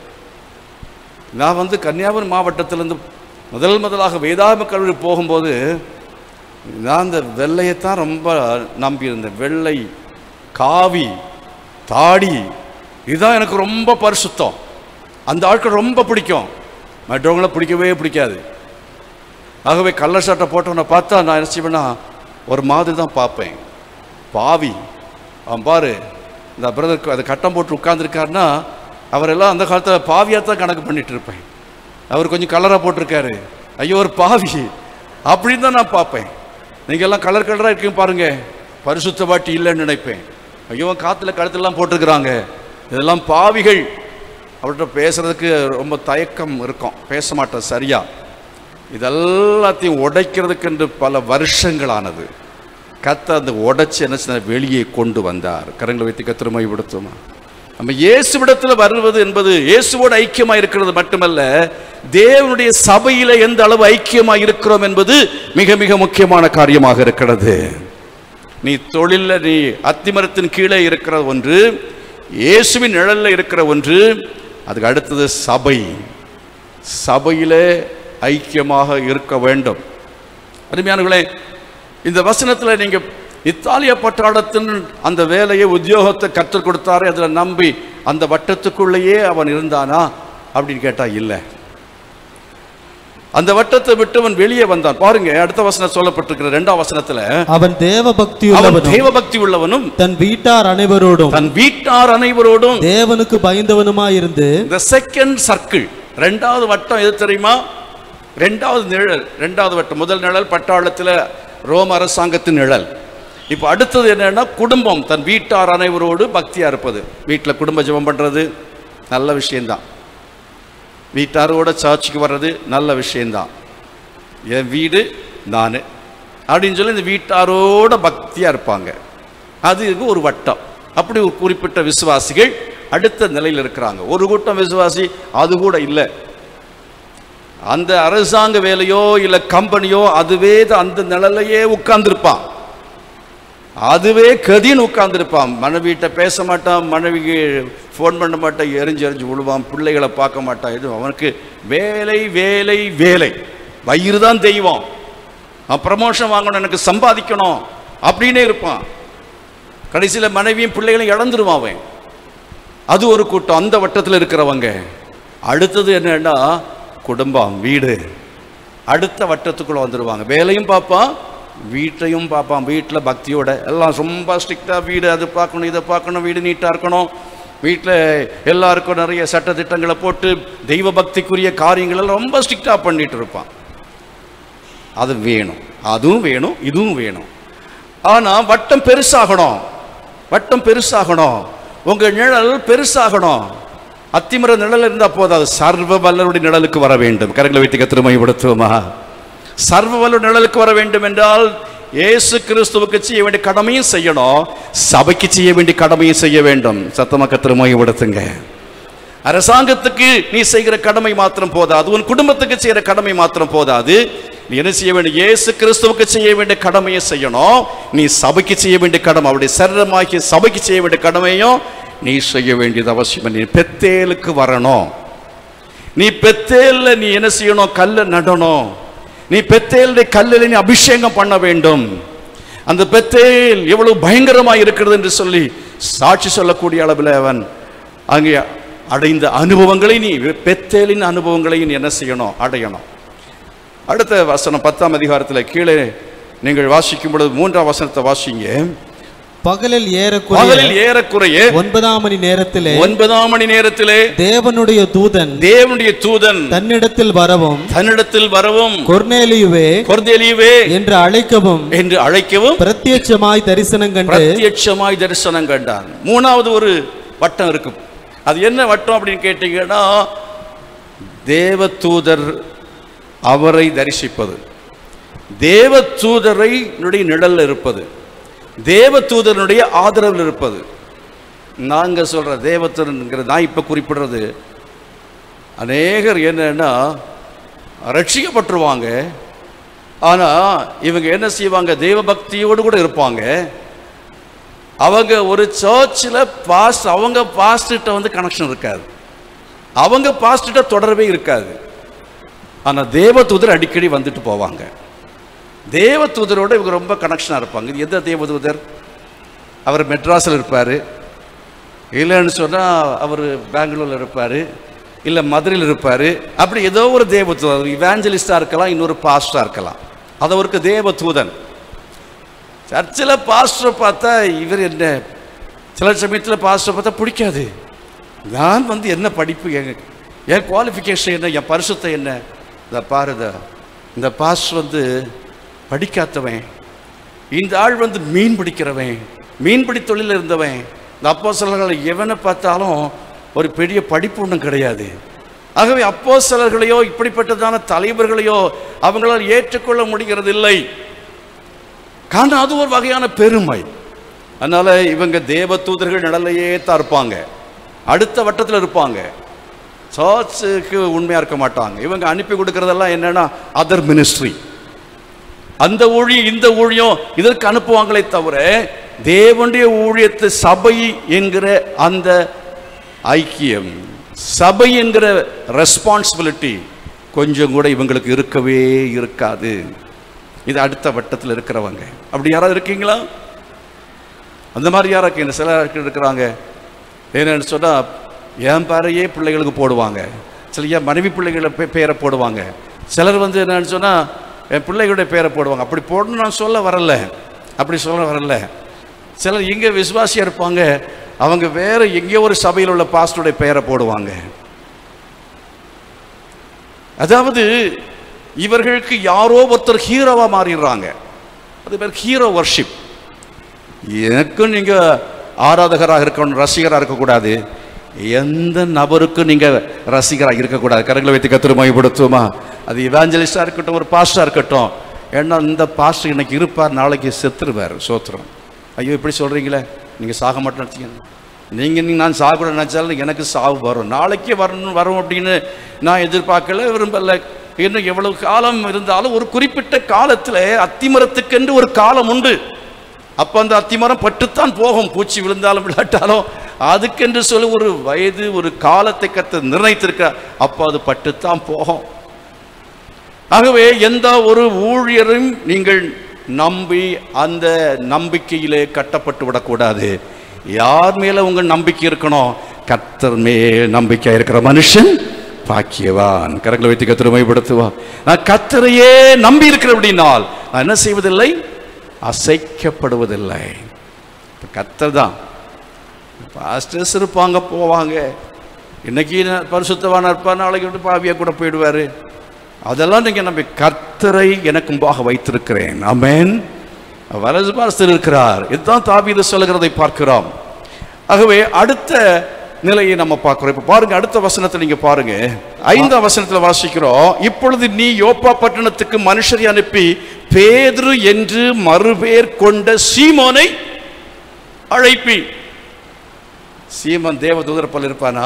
நான் வந்து கன்னியாகுமரி மாவட்டத்திலேருந்து முதல் முதலாக வேதாம கல்லூரி போகும்போது நான் இந்த வெள்ளையைத்தான் ரொம்ப நம்பியிருந்தேன் வெள்ளை காவி தாடி இதுதான் எனக்கு ரொம்ப பரிசுத்தம் அந்த ஆட்கள் ரொம்ப பிடிக்கும் மற்றவங்கள பிடிக்கவே பிடிக்காது ஆகவே கள்ளர் சட்டை போட்டவனை பார்த்தா நான் என்ன செய்வேன்னா ஒரு மாதிரி தான் பார்ப்பேன் பாவி அவன் பாரு இந்த பிரதர் அது கட்டம் போட்டு உட்கார்ந்துருக்காருன்னா அவரெல்லாம் அந்த காலத்தில் பாவியாக தான் கணக்கு பண்ணிட்டு இருப்பேன் அவர் கொஞ்சம் கலராக போட்டிருக்காரு ஐயோ ஒரு பாவி அப்படின்னு தான் நான் பார்ப்பேன் நீங்கள் எல்லாம் கலர் கலராக இருக்கீங்க பாருங்க பரிசுத்த பாட்டி இல்லைன்னு நினைப்பேன் ஐயோ காற்றுல கழுத்தெல்லாம் போட்டிருக்கிறாங்க இதெல்லாம் பாவிகள் அவர்கிட்ட பேசுறதுக்கு ரொம்ப தயக்கம் இருக்கும் பேச மாட்டேன் சரியா இதெல்லாத்தையும் உடைக்கிறதுக்கு என்று பல வருஷங்களானது கத்த அந்த உடைச்சு என்ன செய்தார்? வெளியே கொண்டு வந்தார் கரங்களை வைத்து கத்திரமை விடுத்துமா நம்ம இயேசுவிடத்தில் வருவது என்பது இயேசுவோடு ஐக்கியமா இருக்கிறது மட்டுமல்ல தேவனுடைய சபையில எந்த அளவு ஐக்கியமா இருக்கிறோம் என்பது மிக மிக முக்கியமான காரியமாக இருக்கிறது நீ தொழில்ல நீ அத்திமரத்தின் கீழே இருக்கிற ஒன்று இயேசுவின் நிழல்ல இருக்கிற ஒன்று அதுக்கு அடுத்தது சபை சபையிலே ஐக்கியமாக இருக்க வேண்டும் அருமையானவர்களே இந்த வசனத்தில் நீங்க இத்தாலிய பட்டாளத்தின் அந்த வேலையை உத்தியோகத்தை கற்றுக் கொடுத்தாரு அதில் நம்பி அந்த வட்டத்துக்குள்ளேயே அவன் இருந்தானா அப்படின்னு கேட்டா இல்லை அந்த வட்டத்தை விட்டு அவன் வெளியே வந்தான் பாருங்க அடுத்த வசனம் சொல்லப்பட்டிருக்கிற இரண்டாம் வசனத்துல அவன் தேவ பக்தி அவன் உள்ளவனும் தேவபக்தி உள்ளவனும் தன் வீட்டார் அனைவரோடும் தன் வீட்டார் அனைவரோடும் தேவனுக்கு பயந்தவனுமாயிருந்து இந்த செகண்ட் சர்க்கிள் ரெண்டாவது வட்டம் எது தெரியுமா ரெண்டாவது நிழல் ரெண்டாவது வட்டம் முதல் நிழல் பட்டாளத்தில் ரோம அரசாங்கத்தின் நிழல் இப்போ அடுத்தது என்னன்னா குடும்பம் தன் வீட்டார் அனைவரோடு பக்தியா இருப்பது வீட்டில் குடும்ப ஜெபம் பண்றது நல்ல விஷயம்தான் வீட்டாரோட சாட்சிக்கு வர்றது நல்ல விஷயம்தான் என் வீடு நான் அப்படின்னு சொல்லி இந்த வீட்டாரோட பக்தியா இருப்பாங்க அது ஒரு வட்டம் அப்படி ஒரு குறிப்பிட்ட விசுவாசிகள் அடுத்த நிலையில் இருக்கிறாங்க ஒரு கூட்டம் விசுவாசி அது கூட இல்லை அந்த அரசாங்க வேலையோ இல்லை கம்பெனியோ அதுவே தான் அந்த நிழலையே உட்கார்ந்திருப்பான் அதுவே கதின்னு உட்கார்ந்திருப்பான் மனைவிட்ட பேச மாட்டான் மனைவிக்கு ஃபோன் பண்ண மாட்டான் எரிஞ்சு எரிஞ்சு விழுவான் பிள்ளைகளை பார்க்க மாட்டான் இது அவனுக்கு வேலை வேலை வேலை வயிறு தான் தெய்வம் அவன் ப்ரமோஷன் வாங்கணும் எனக்கு சம்பாதிக்கணும் அப்படின்னே இருப்பான் கடைசியில் மனைவியும் பிள்ளைகளையும் இழந்துருவான் அவன் அது ஒரு கூட்டம் அந்த வட்டத்தில் இருக்கிறவங்க அடுத்தது என்னன்னா குடும்பம் வீடு அடுத்த வட்டத்துக்குள்ள வந்துடுவாங்க வேலையும் பார்ப்பான் வீட்டையும் பார்ப்பான் வீட்டில் பக்தியோட எல்லாம் ரொம்ப ஸ்ட்ரிக்டாக வீடு அது பார்க்கணும் இதை பார்க்கணும் வீடு நீட்டாக இருக்கணும் வீட்டில் எல்லாருக்கும் நிறைய சட்ட திட்டங்களை போட்டு தெய்வ பக்திக்குரிய காரியங்கள் எல்லாம் ரொம்ப ஸ்ட்ரிக்டாக பண்ணிட்டு இருப்பான் அது வேணும் அதுவும் வேணும் இதுவும் வேணும் ஆனால் வட்டம் பெருசாகணும் வட்டம் பெருசாகணும் உங்க நிழல் பெருசாகணும் அத்திமர நிழல் இருந்தால் போதாது சர்வ வல்லருடைய நிழலுக்கு வர வேண்டும் கரங்களை வைத்து திருமைப்படுத்துவோமா சர்வ வல்லர் நிழலுக்கு வர வேண்டும் என்றால் இயேசு கிறிஸ்துவுக்கு செய்ய வேண்டிய கடமையும் செய்யணும் சபைக்கு செய்ய வேண்டிய கடமையும் செய்ய வேண்டும் சத்தமாக திருமைப்படுத்துங்க அரசாங்கத்துக்கு நீ செய்கிற கடமை மாத்திரம் போதாது உன் குடும்பத்துக்கு செய்கிற கடமை மாத்திரம் போதாது நீ என்ன செய்ய வேண்டும் இயேசு கிறிஸ்துவுக்கு செய்ய வேண்டிய கடமையை செய்யணும் நீ சபைக்கு செய்ய வேண்டிய கடமை அவருடைய சரீரமாகிய சபைக்கு செய்ய வேண்டிய கடமையும் நீ செய்ய வேண்டியது அவசியம் நீ பெத்தேலுக்கு வரணும் நீ பெத்தேல்ல நீ என்ன செய்யணும் கல்ல நடணும் நீ பெத்தேலுடைய கல்லில் நீ அபிஷேகம் பண்ண வேண்டும் அந்த பெத்தேல் எவ்வளவு பயங்கரமா இருக்கிறது என்று சொல்லி சாட்சி சொல்லக்கூடிய அளவில் அவன் அங்கே அடைந்த அனுபவங்களை நீ பெத்தேலின் அனுபவங்களை நீ என்ன செய்யணும் அடையணும் அடுத்த வசனம் பத்தாம் அதிகாரத்தில் கீழே நீங்கள் வாசிக்கும் பொழுது மூன்றாம் வசனத்தை வாசிங்க பகலில் பகலில் ஏறக்குறைய ஏறக்குறைய ஒன்பதாம் மணி நேரத்திலே ஒன்பதாம் மணி நேரத்திலே தேவனுடைய தூதன் தேவனுடைய தூதன் தன்னிடத்தில் வரவும் தன்னிடத்தில் வரவும் கொர்நேலியுவே கொர்தேலியுவே என்று அழைக்கவும் என்று அழைக்கவும் பிரத்யட்சமாய் தரிசனம் கண்டு பிரத்யட்சமாய் தரிசனம் கண்டான் மூணாவது ஒரு வட்டம் இருக்கு அது என்ன வட்டம் அப்படின்னு கேட்டீங்கன்னா தேவதூதர் அவரை தரிசிப்பது தேவதூதரை னுடைய நிழல்ல இருப்பது தேவதூதனுடைய ஆதரவில் இருப்பது நாங்க சொல்ற தேவதூதன்கிற நான் இப்ப குறிப்பிடுறது அநேகர் என்னன்னா ரட்சிக்கப்பட்டுருவாங்க ஆனா இவங்க என்ன செய்வாங்க தேவ பக்தியோடு கூட இருப்பாங்க அவங்க ஒரு சர்ச்சில் பாஸ்ட் அவங்க பாஸ்டிட்ட வந்து கனெக்ஷன் இருக்காது அவங்க பாஸ்டிட்ட தொடர்பே இருக்காது ஆனா தேவதூதர் அடிக்கடி வந்துட்டு போவாங்க தேவதூதரோட இவங்க ரொம்ப கனெக்ஷனாக இருப்பாங்க இது எந்த தேவதூதர் அவர் மெட்ராஸில் இருப்பார் இல்லைன்னு சொன்னால் அவர் பெங்களூரில் இருப்பார் இல்லை மதுரையில் இருப்பார் அப்படி ஏதோ ஒரு தேவதூதர் இவாஞ்சலிஸ்டாக இருக்கலாம் இன்னொரு பாஸ்டாக இருக்கலாம் அது அவருக்கு தேவதூதன் சர்ச்சில் பாஸ்டரை பார்த்தா இவர் என்ன சில சமயத்தில் பாஸ்டரை பார்த்தா பிடிக்காது நான் வந்து என்ன படிப்பு எங்க என் குவாலிஃபிகேஷன் என்ன என் பரிசுத்தம் என்ன இந்த பாருத இந்த பாஸ்டர் வந்து படிக்காதவன் இந்த ஆள் வந்து மீன் பிடிக்கிறவன் மீன்பிடி தொழிலில் இருந்தவன் இந்த அப்போ எவனை பார்த்தாலும் ஒரு பெரிய படிப்பு ஒன்றும் கிடையாது ஆகவே அப்போ சிலர்களையோ இப்படிப்பட்டதான தலைவர்களையோ அவங்களால் ஏற்றுக்கொள்ள முடிகிறது இல்லை காரணம் அது ஒரு வகையான பெருமை அதனால இவங்க தேவ தூதர்கள் நிழலையே தான் இருப்பாங்க அடுத்த வட்டத்தில் இருப்பாங்க சர்ச்சுக்கு உண்மையா இருக்க மாட்டாங்க இவங்க அனுப்பி கொடுக்கறதெல்லாம் என்னன்னா அதர் மினிஸ்ட்ரி அந்த ஊழியம் இந்த ஊழியம் இதற்கு அனுப்புவாங்களே தவிர தேவனுடைய ஊழியத்தை சபை என்கிற அந்த ஐக்கியம் சபை என்கிற ரெஸ்பான்சிபிலிட்டி கொஞ்சம் கூட இவங்களுக்கு இருக்கவே இருக்காது இது அடுத்த வட்டத்தில் இருக்கிறவங்க அப்படி யாராவது இருக்கீங்களா அந்த மாதிரி யாராக்கு இந்த சில இருக்கிறாங்க என்னன்னு சொன்னால் என் பேரையே பிள்ளைகளுக்கு போடுவாங்க சில என் மனைவி பிள்ளைகளை பே- பேரை போடுவாங்க சிலர் வந்து என்னன்னு சொன்னால் என் பிள்ளைகளுடைய பேரை போடுவாங்க அப்படி போடணும்னு நான் சொல்ல வரல அப்படி சொல்ல வரல சிலர் இங்கே விசுவாசியாக இருப்பாங்க அவங்க வேற எங்கேயோ ஒரு சபையில் உள்ள பாஸ்டருடைய பெயரை போடுவாங்க அதாவது இவர்களுக்கு யாரோ ஒருத்தர் ஹீரோவா மாறிடுறாங்க அது பேர் ஹீரோ வர்ஷிப் எனக்கும் நீங்க ஆராதகராக இருக்கணும் ரசிகராக இருக்கக்கூடாது எந்த நபருக்கும் நீங்க ரசிகராக இருக்கக்கூடாது கரங்களை வைத்து கத்திர மையப்படுத்துவோமா அது இவாஞ்சலிஸ்டா இருக்கட்டும் ஒரு பாஸ்டா இருக்கட்டும் ஏன்னா இந்த பாஸ்டர் இன்னைக்கு இருப்பார் நாளைக்கு செத்துருவார் சோத்திரம் ஐயோ இப்படி சொல்றீங்களே நீங்க சாக மாட்டேன்னு நினைச்சீங்க நீங்க நீங்க நான் சாகக்கூட நினைச்சாலும் எனக்கு சாவு வரும் நாளைக்கே வரணும் வரும் அப்படின்னு நான் எதிர்பார்க்கல விரும்பல இன்னும் எவ்வளவு காலம் இருந்தாலும் ஒரு குறிப்பிட்ட காலத்துல அத்திமரத்துக்கென்று ஒரு காலம் உண்டு அப்ப அந்த அத்திமரம் பட்டுத்தான் போகும் பூச்சி விழுந்தாலும் விழாட்டாலும் அதுக்கென்று சொல்லி ஒரு வயது ஒரு காலத்தை கத்த நிர்ணயித்திருக்க அப்போ அது பட்டுத்தான் போகும் ஆகவே எந்த ஒரு ஊழியரும் நீங்கள் நம்பி அந்த நம்பிக்கையிலே கட்டப்பட்டு விடக்கூடாது யார் மேல உங்க நம்பிக்கை இருக்கணும் கர்த்தர் மேல் நம்பிக்கை இருக்கிற மனுஷன் பாக்கியவான் கரங்களை வைத்து கத்திர மைப்படுத்துவான் நான் கத்தரையே நம்பி இருக்கிற அப்படின்னால் நான் என்ன செய்வதில்லை அசைக்கப்படுவதில்லை இப்ப கர்த்தர் தான் பாஸ்டர்ஸ் இருப்பாங்க போவாங்க இன்னைக்கு ந- பரிசுத்தவானா இருப்பார் நாளைக்கு வந்து பாவியா கூட போயிடுவாரு அதெல்லாம் நீங்க நம்பி கர்த்தரை எனக்கு முன்பாக வைத்திருக்கிறேன் ஆமென் வலது பாஸ்தர் இருக்கிறார் இதுதான் தாவீது சொல்லுகிறதை பார்க்கிறோம் ஆகவே அடுத்த நிலையை நம்ம பார்க்கிறோம் இப்ப பாருங்க அடுத்த வசனத்தை நீங்க பாருங்க ஐந்தாம் வசனத்துல வாசிக்கிறோம் இப்பொழுது நீ யோப்பா பட்டணத்துக்கு மனுஷரை அனுப்பி பேதுரு என்று மறுபேர் கொண்ட சீமோனை அழைப்பி சீமன் தேவதூதர் போல இருப்பானா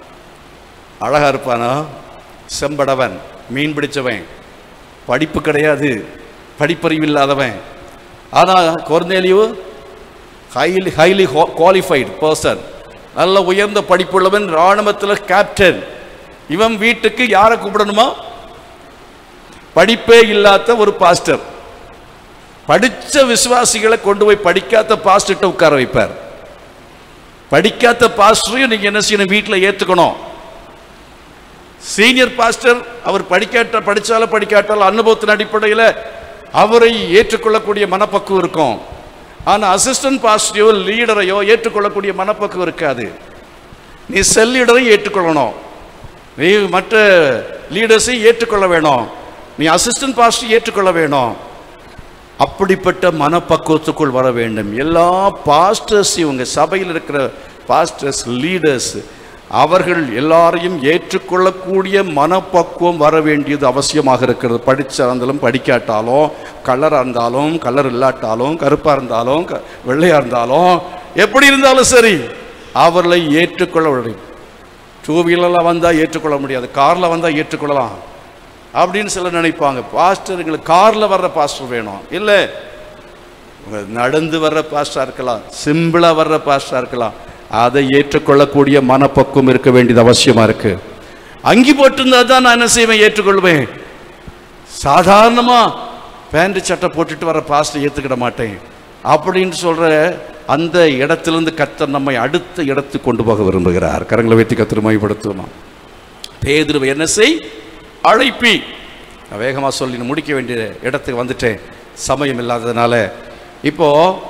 அழகா இருப்பானா செம்படவன் மீன் பிடிச்சவன் படிப்பு கிடையாது படிப்பறிவு இல்லாதவன் ஆனா Cornelius highly highly qualified person நல்ல உயர்ந்த படிப்புள்ளவன் இராணுவத்தில் கேப்டன் இவன் வீட்டுக்கு யாரை கூப்பிடணுமா படிப்பே இல்லாத ஒரு பாஸ்டர் படிச்ச விசுவாசிகளை கொண்டு போய் படிக்காத பாஸ்டர்கிட்ட உட்கார வைப்பார் படிக்காத பாஸ்டரையும் நீங்க என்ன செய்யணும் வீட்டில் ஏத்துக்கணும் சீனியர் பாஸ்டர் அவர் படிக்காட்ட படிச்சாலும் படிக்காட்டாலும் அனுபவத்தின் அடிப்படையில் அவரை ஏற்றுக்கொள்ளக்கூடிய மனப்பக்குவம் இருக்கும் ஆனா அசிஸ்டன்ட் பாஸ்டரையோ லீடரையோ ஏற்றுக்கொள்ளக்கூடிய மனப்பக்குவம் இருக்காது நீ செல் லீடரையும் ஏற்றுக்கொள்ளணும் நீ மற்ற லீடர்ஸையும் ஏற்றுக்கொள்ள வேணும் நீ அசிஸ்டன்ட் பாஸ்டர் ஏற்றுக்கொள்ள வேணும் அப்படிப்பட்ட மனப்பக்குவத்துக்குள் வர வேண்டும் எல்லா பாஸ்டர்ஸ் இவங்க சபையில் இருக்கிற பாஸ்டர்ஸ் லீடர்ஸ் அவர்கள் எல்லாரையும் ஏற்றுக்கொள்ளக்கூடிய மனப்பக்குவம் வர வேண்டியது அவசியமாக இருக்கிறது படிச்சா இருந்தாலும் படிக்காட்டாலும் கலராக இருந்தாலும் கலர் இல்லாட்டாலும் கருப்பாக இருந்தாலும் க- வெள்ளையா இருந்தாலும் எப்படி இருந்தாலும் சரி அவர்களை ஏற்றுக்கொள்ள வேண்டும் டூ வீலரில் வந்தால் ஏற்றுக்கொள்ள முடியாது காரில் வந்தால் ஏற்றுக்கொள்ளலாம் அப்படின்னு சிலர் நினைப்பாங்க பாஸ்டர் எங்களுக்கு காரில் வர்ற பாஸ்டர் வேணும் இல்லை நடந்து வர்ற பாஸ்டராக இருக்கலாம் சிம்பிளாக வர்ற பாஸ்டராக இருக்கலாம் அதை ஏற்றுக்கொள்ளக்கூடிய மனப்பக்குவம் இருக்க வேண்டியது அவசியமாக இருக்கு அங்கி போட்டிருந்தா தான் நான் என்ன செய்வேன் ஏற்றுக்கொள்வேன் சாதாரணமாக பேண்ட் சட்டை போட்டுட்டு வர பாஸ்டர் ஏற்றுக்கிட மாட்டேன் அப்படின்னு சொல்ற அந்த இடத்திலிருந்து கர்த்தர் நம்மை அடுத்த இடத்துக்கு கொண்டு போக விரும்புகிறார் கரங்களை வைத்து கத்திர மைப்படுத்துவோம் பேதுருவை என்ன செய் அழைப்பி நான் வேகமாக சொல்லி நான் முடிக்க வேண்டிய இடத்துக்கு வந்துட்டேன் சமயம் இல்லாததுனால இப்போ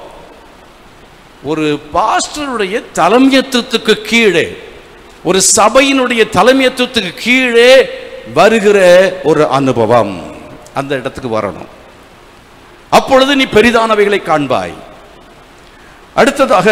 ஒரு பாஸ்டருடைய தலைமையத்துவத்துக்கு கீழே ஒரு சபையினுடைய தலைமையத்துவத்துக்கு கீழே வருகிற ஒரு அனுபவம் அந்த இடத்துக்கு வரணும் அப்பொழுது நீ பெரிதானவைகளை காண்பாய் அடுத்ததாக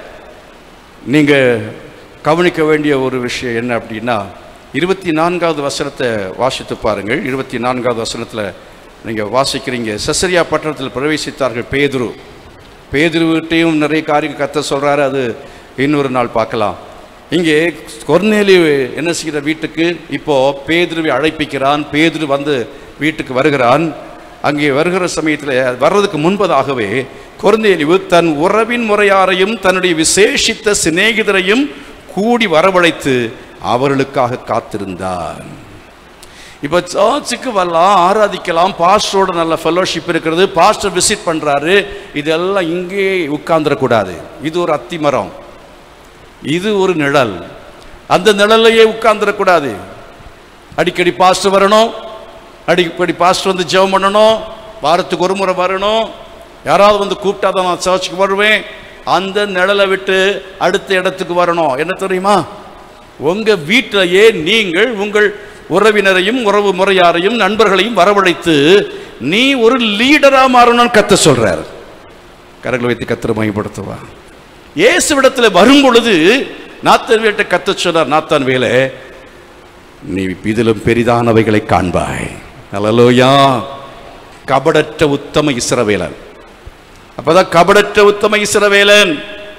நீங்க கவனிக்க வேண்டிய ஒரு விஷயம் என்ன அப்படின்னா இருபத்தி நான்காவது வசனத்தை வாசித்து பாருங்கள் இருபத்தி நான்காவது வசனத்தில் நீங்க வாசிக்கிறீங்க செசரியா பட்டணத்தில் பிரவேசித்தார்கள் பேதுரு பேதுருவிட்டையும் நிறைய காரியம் கத்த சொல்றாரு அது இன்னொரு நாள் பார்க்கலாம் இங்கே கொர்நேலி என்ன செய்கிற வீட்டுக்கு இப்போ பேதுருவை அழைப்பிக்கிறான் பேதுரு வந்து வீட்டுக்கு வருகிறான் அங்கே வருகிற சமயத்தில் வர்றதுக்கு முன்பதாகவே கொர்நேலிவு தன் உறவின் முறையாரையும் தன்னுடைய விசேஷித்த சிநேகிதரையும் கூடி வரவழைத்து அவர்களுக்காக காத்திருந்தார் இப்போ சர்ச்சுக்கு வரலாம் ஆராதிக்கலாம் பாஸ்டரோட நல்ல ஃபெலோஷிப் இருக்கிறது பாஸ்டர் விசிட் பண்றாரு இதெல்லாம் இங்கே உட்கார்ந்துடக்கூடாது இது ஒரு அத்தி மரம் இது ஒரு நிழல் அந்த நிழல்லையே உட்கார்ந்துடக்கூடாது அடிக்கடி பாஸ்டர் வரணும் அடிக்கடி பாஸ்டர் வந்து ஜெபம் பண்ணணும் வாரத்துக்கு ஒரு முறை வரணும் யாராவது வந்து கூப்பிட்டா தான் நான் சர்ச்சுக்கு வருவேன் அந்த நிழலை விட்டு அடுத்த இடத்துக்கு வரணும் என்ன தெரியுமா உங்க வீட்டிலேயே நீங்கள் உங்கள் உறவினரையும் உறவு முறையாரையும் நண்பர்களையும் வரவழைத்து நீ ஒரு லீடரா மாறணும்னு கத்த சொல்றாரு கரங்களை வைத்து கத்திர மையப்படுத்துவா இயேசுவிடத்தில் வரும் பொழுது நாத்தன் வீட்டை கத்த சொன்னார் நாத்தான் வேலை நீ இதிலும் பெரிதானவைகளை காண்பாய் அல்லலோயா கபடற்ற உத்தம இஸ்ரவேலன் அப்பதான் கபடற்ற உத்தம இஸ்ரவேலன்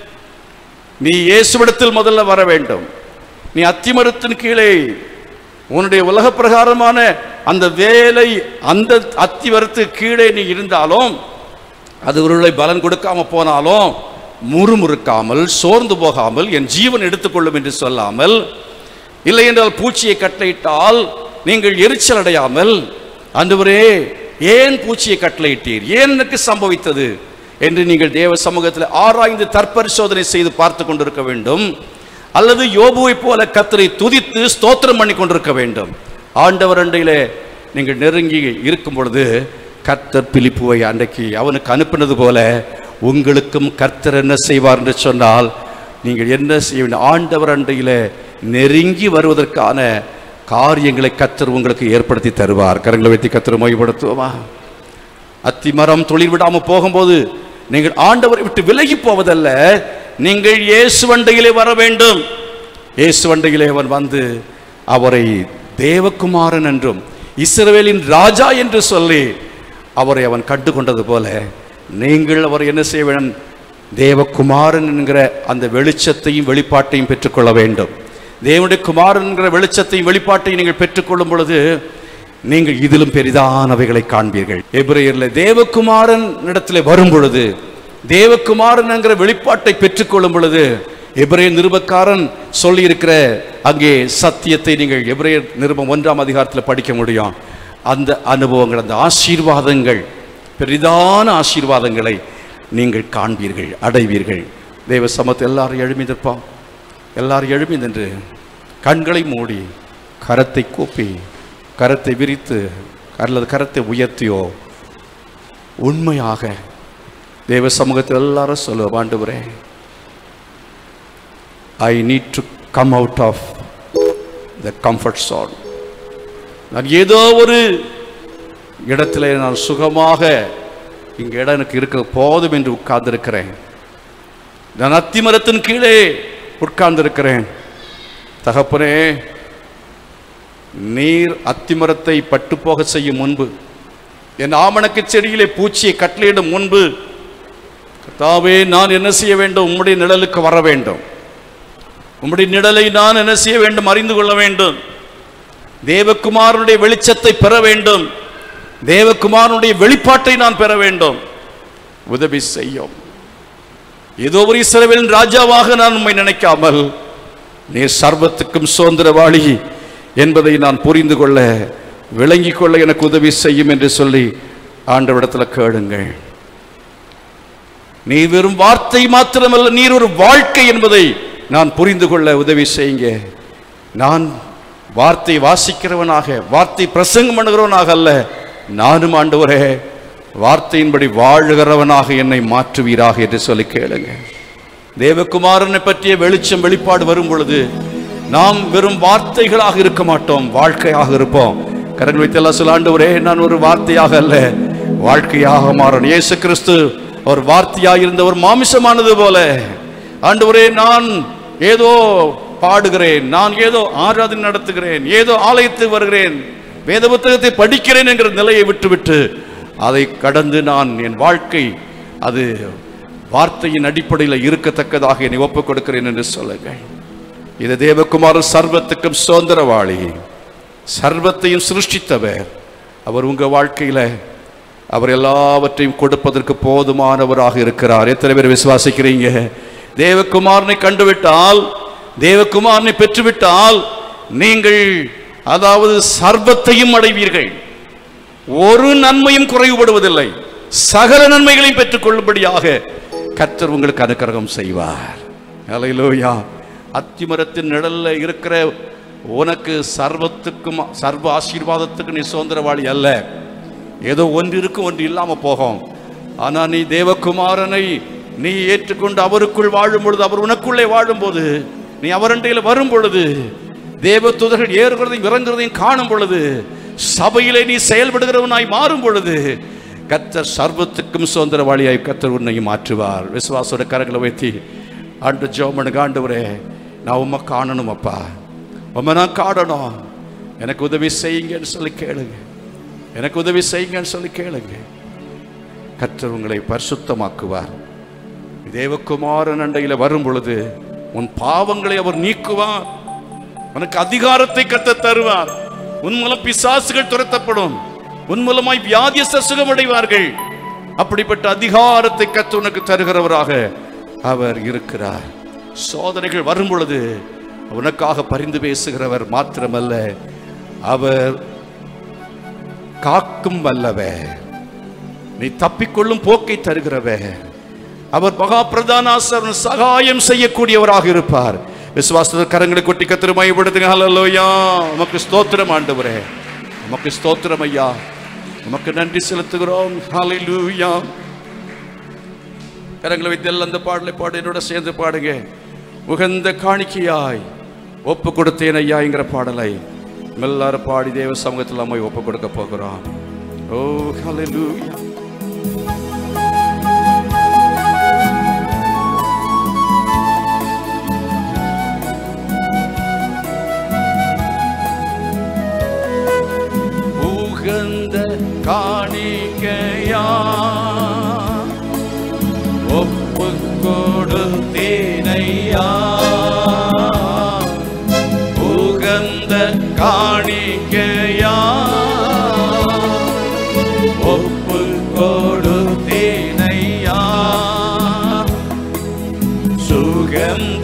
நீ இயேசுவிடத்தில் முதல்ல வர வேண்டும் நீ அத்திமரத்தின் கீழே உன்னுடைய உலக பிரகாரமான அந்த வேலை அந்த அத்திமரத்துக்கு கீழே நீ இருந்தாலும் அது ஒருவேளை பலன் கொடுக்காம போனாலும் முறுமுறுக்காமல் சோர்ந்து போகாமல் என் ஜீவன் எடுத்துக்கொள்ளும் என்று சொல்லாமல் இல்லை என்றால் பூச்சியை கட்டளையிட்டால் நீங்கள் எரிச்சல் அடையாமல் ஆண்டவரே ஏன் பூச்சியை கட்டளையிட்டீர் ஏன் எனக்கு சம்பவித்தது என்று நீங்கள் தேவ சமூகத்தில் ஆராய்ந்து தற்பரிசோதனை செய்து பார்த்து கொண்டிருக்க வேண்டும் அல்லது யோபுவை போல கத்தரை துதித்து ஸ்தோத்திரம் பண்ணி கொண்டிருக்க வேண்டும் ஆண்டவர் அண்டையிலே நீங்கள் நெருங்கி இருக்கும் பொழுது கர்த்தர் பிலிப்புவை அன்றைக்கு அவனுக்கு அனுப்பினது போல உங்களுக்கும் கர்த்தர் என்ன செய்வார் என்று சொன்னால் நீங்கள் என்ன செய்ய வேண்டும் ஆண்டவர் அண்டையிலே நெருங்கி வருவதற்கான காரியங்களை கர்த்தர் உங்களுக்கு ஏற்படுத்தி தருவார் கரங்களை வைத்து கர்த்தர் மொழிப்படுத்துவோமா அத்திமரம் தொழில் விடாம போகும்போது நீங்கள் ஆண்டவரை விட்டு விலகி போவதல்ல நீங்கள் இயேசுவண்டையிலே வர வேண்டும் இயேசுவண்டையிலே அவன் வந்து அவரை தேவகுமாரன் என்றும் இஸ்ரவேலின் ராஜா என்று சொல்லி அவரை அவன் கண்டு கொண்டது போல நீங்கள் அவர் என்ன செய்ய வேண்டும் தேவகுமாரன் என்கிற அந்த வெளிச்சத்தையும் வெளிப்பாட்டையும் பெற்றுக்கொள்ள வேண்டும் தேவனுடைய குமாரன் என்கிற வெளிச்சத்தையும் வெளிப்பாட்டையும் நீங்கள் பெற்றுக்கொள்ளும் பொழுது நீங்கள் இதிலும் பெரிதானவைகளை காண்பீர்கள் எபிரேயர்ல தேவகுமாரன் இடத்துல வரும் பொழுது தேவகுமாரன் என்கிற வெளிப்பாட்டை பெற்றுக்கொள்ளும் பொழுது எபிரேய நிருபக்காரன் சொல்லி இருக்கிற அங்கே சத்தியத்தை நீங்கள் எபிரேயர் நிருபம் ஒன்றாம் அதிகாரத்தில் படிக்க முடியும் அந்த அனுபவங்கள் அந்த ஆசீர்வாதங்கள் பெரிதான ஆசீர்வாதங்களை நீங்கள் காண்பீர்கள் அடைவீர்கள் தேவ சமத்தை எல்லாரும் எழுமி நிற்போம் எல்லாரும் எழுமி நின்று கண்களை மூடி கரத்தை கூப்பி கரத்தை விரித்து அல்லது கரத்தை உயர்த்தியோ உண்மையாக தேவ சமூகத்தில் எல்லாரும் சொல்லுவோம் ஆண்டவரே I need to come out of the comfort zone நான் ஏதோ ஒரு இடத்துல நான் சுகமாக இங்க இடம் எனக்கு இருக்க போதும் என்று உட்கார்ந்திருக்கிறேன் நான் அத்திமரத்தின் கீழே உட்கார்ந்திருக்கிறேன் தகப்பனே நீர் அத்திமரத்தை பட்டு போக செய்யும் முன்பு என் ஆமணக்கு செடியிலே பூச்சியை கட்டளையிடும் முன்பு கர்த்தாவே நான் என்ன செய்ய வேண்டும் உம்முடைய நிழலுக்கு வர வேண்டும் உம்முடைய நிழலை நான் என்ன செய்ய வேண்டும் அறிந்து கொள்ள வேண்டும் தேவகுமாரனுடைய வெளிச்சத்தை பெற வேண்டும் தேவகுமாரனுடைய வெளிப்பாட்டை நான் பெற வேண்டும் உதவி செய்யும் ஏதோ ஒரு இஸ்ரவேலின் ராஜாவாக நான் உம்மை நினைக்காமல் நீர் சர்வத்துக்கும் சுதந்திரவாளி என்பதை நான் புரிந்து கொள்ள விளங்கிக் கொள்ள எனக்கு உதவி செய்யும் என்று சொல்லி ஆண்டவரிடத்தில் கேளுங்கள் நீ வெறும் வார்த்தை மாத்திரமல்ல நீர் ஒரு வாழ்க்கை என்பதை நான் புரிந்து கொள்ள உதவி செய்யுங்க நான் வார்த்தை வாசிக்கிறவனாக வார்த்தை பிரசங்கம் பண்ணுகிறவனாக அல்ல நானும் ஆண்டவரே வார்த்தையின்படி வாழுகிறவனாக என்னை மாற்றுவீராக என்று சொல்லி கேளுங்க தேவகுமாரனை பற்றிய வெளிச்சம் வெளிப்பாடு வரும் பொழுது நாம் வெறும் வார்த்தைகளாக இருக்க மாட்டோம் வாழ்க்கையாக இருப்போம் கரங்கள் வைத்தெல்லாம் சொல்ல ஆண்டவரே நான் ஒரு வார்த்தையாக அல்ல வாழ்க்கையாக மாறணும் இயேசு கிறிஸ்து ஒரு வார்த்தையாக இருந்த ஒரு மாமிசமானது போல ஆண்டவரே நான் ஏதோ பாடுகிறேன் நான் ஏதோ ஆராதனை நடத்துகிறேன் ஏதோ ஆலயத்துக்கு வருகிறேன் வேத புத்தகத்தை படிக்கிறேன் என்கிற நிலையை விட்டுவிட்டு அதை கடந்து நான் என் வாழ்க்கை அது வார்த்தையின் அடிப்படையில் இருக்கத்தக்கதாக என்னை ஒப்புக் கொடுக்கிறேன் என்று சொல்லுங்கள் இது தேவகுமாரன் சர்வத்துக்கும் சுதந்திரவாளி சர்வத்தையும் சிருஷ்டித்தவர் அவர் உங்க வாழ்க்கையில அவர் எல்லாவற்றையும் கொடுப்பதற்கு போதுமானவராக இருக்கிறார் எத்தனை பேர் விசுவாசிக்கிறீங்க தேவகுமாரனை கண்டுவிட்டால் தேவகுமாரனை பெற்றுவிட்டால் நீங்கள் அதாவது சர்வத்தையும் அடைவீர்கள் ஒரு நன்மையும் குறைவுபடுவதில்லை சகல நன்மைகளையும் பெற்றுக்கொள்ளும்படியாக கர்த்தர் உங்களுக்கு அனுக்கிரகம் செய்வார் ஹalleluya அத்திமரத்தின் நிழல்ல இருக்கிற உனக்கு சர்வத்துக்கும் சர்வ ஆசீர்வாதத்துக்கு நீ சுதந்திரவாளி அல்ல ஏதோ ஒன்று இருக்கும் ஒன்று இல்லாம போகும் ஆனா நீ தேவகுமாரனை நீ ஏற்றுக்கொண்டு அவருக்குள் வாழும் பொழுது அவர் உனக்குள்ளே வாழும்போது நீ அவரண்டையில் வரும் பொழுது தேவ தூதர்கள் ஏறுகிறதையும் இறங்குறதையும் காணும் பொழுது சபையிலே நீ செயல்படுகிறவனாய் மாறும் பொழுது கத்தர் சர்வத்துக்கும் சுதந்திரவாளியாய் கத்தர் உன்னை மாற்றுவார் விசுவாசோட கரங்களை வைத்தி ஆண்டு ஜோமனுக்கு ஆண்டவரே நான் உம்மை காணணும் அப்பா உம்மை நான் காணணும் எனக்கு உதவி செய்யுங்கன்னு சொல்லி கேளுங்க எனக்கு உதவி செய்யுங்கன்னு சொல்லி கேளுங்க கர்த்தர் உங்களை பரிசுத்தமாக்குவார் தேவகுமாரன் அண்டையில வரும் பொழுது உன் பாவங்களை அவர் நீக்குவார் உனக்கு அதிகாரத்தை கத்த தருவார் உன் மூலம் பிசாசுகள் துரத்தப்படும் உன் மூலமாய் வியாதியஸ்தர் சுகமடைவார்கள் அப்படிப்பட்ட அதிகாரத்தை கத்து உனக்கு தருகிறவராக அவர் இருக்கிறார் சோதனைகள் வரும் பொழுது உனக்காக பரிந்து பேசுகிறவர் மாத்திரமல்ல அவர் காக்கும் வல்லவர் நீ தப்பிக்கொள்ளும் போக்கை தருகிறவர் அவர் மகா பிரதானாசர் சகாயம் செய்யக்கூடியவராக இருப்பார் விசுவாச கரங்களை கொட்டி கத்திர மையப்படுத்துங்க ஹalleluya உமக்கு ஸ்தோத்திரம் ஆண்டவரே உமக்கு ஸ்தோத்திரம் ஐயா உமக்கு நன்றி செலுத்துகிறோம் ஹalleluya கரங்களை வைத்து எல்லாம் அந்த பாடலை பாடு என்னோட சேர்ந்து பாடுங்க உகந்த காணிக்கையாய் ஒப்பு கொடுத்தேன் ஐயாங்கிற பாடலை எல்லாரும் பாடி தேவ சமூகத்தில் நம்ம ஒப்பு கொடுக்க போகிறோம் ஓ ஹalleluya உகந்த காணிக்கையா ஒப்பு கொடுத்தேனையா உகந்த காணிக்கையா ஒப்பு கொடுத்தேனையா சுகந்த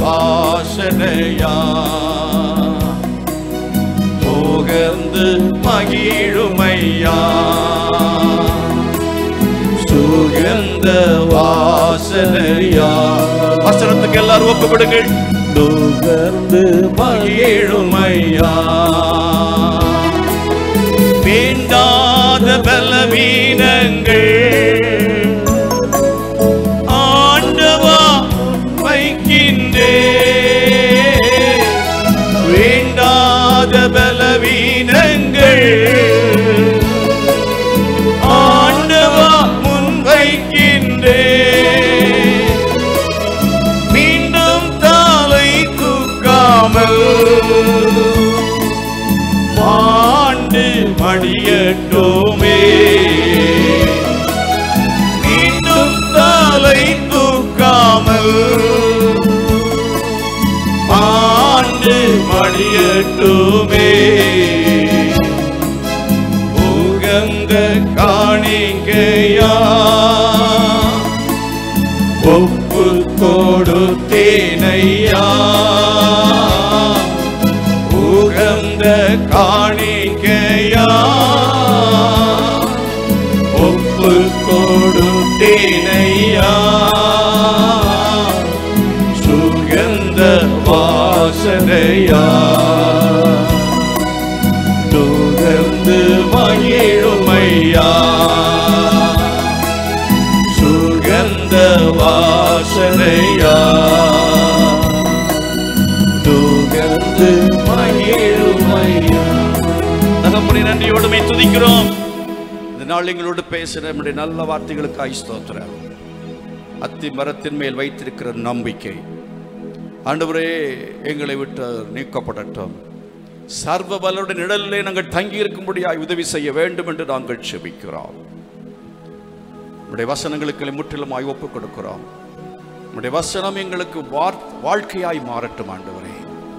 வாசனையா புகழ்ந்து மகிழுமையா சுகந்த வாசனையா வசனத்துக்கு எல்லாரும் ஒப்புவிடுங்கள் நுகர்ந்து மகிழுமையா வேண்டாத பலவீனங்கள் ஆண்டவா வைக்கின்றே வேண்டாத பலவீனங்கள் ஆண்டவா முன் வைக்கின்றே மீண்டும் தாளை தூக்காமல் ஆண்டு மடியட்டோமே மீண்டும் தாளை தூக்காமல் ஆண்டு மடியட்டுமே உகந்த காணிக்கையா ஒப்பு கொடுத்தேனையா உகந்த காணிக்கையா ஒப்பு கொடுத்தேனையா சுகந்த வாசனையா நுகர்ந்து மகிழுமையா சுகந்த வாசனையா நுகர்ந்து மகிழுமையா தகப்பனை நன்றியோடுமை துதிக்கிறோம் இந்த நாள் எங்களோடு பேசுகிற நம்முடைய நல்ல வார்த்தைகளுக்காய் ஸ்தோத்திரம் அத்தி மரத்தின் மேல் வைத்திருக்கிற நம்பிக்கை ஆண்டவரே எங்களை விட்டு நீக்கப்படட்டும் சர்வ பலருடைய நிழலிலே நாங்கள் தங்கி இருக்கும்படியாய் உதவி செய்ய வேண்டும் என்று நாங்கள் செபிக்கிறோம் உடைய வசனங்களுக்கு முற்றிலுமாய் ஒப்புக் கொடுக்கிறோம் உடைய வசனம் எங்களுக்கு வார்- வாழ்க்கையாய் மாறட்டும் ஆண்டவரே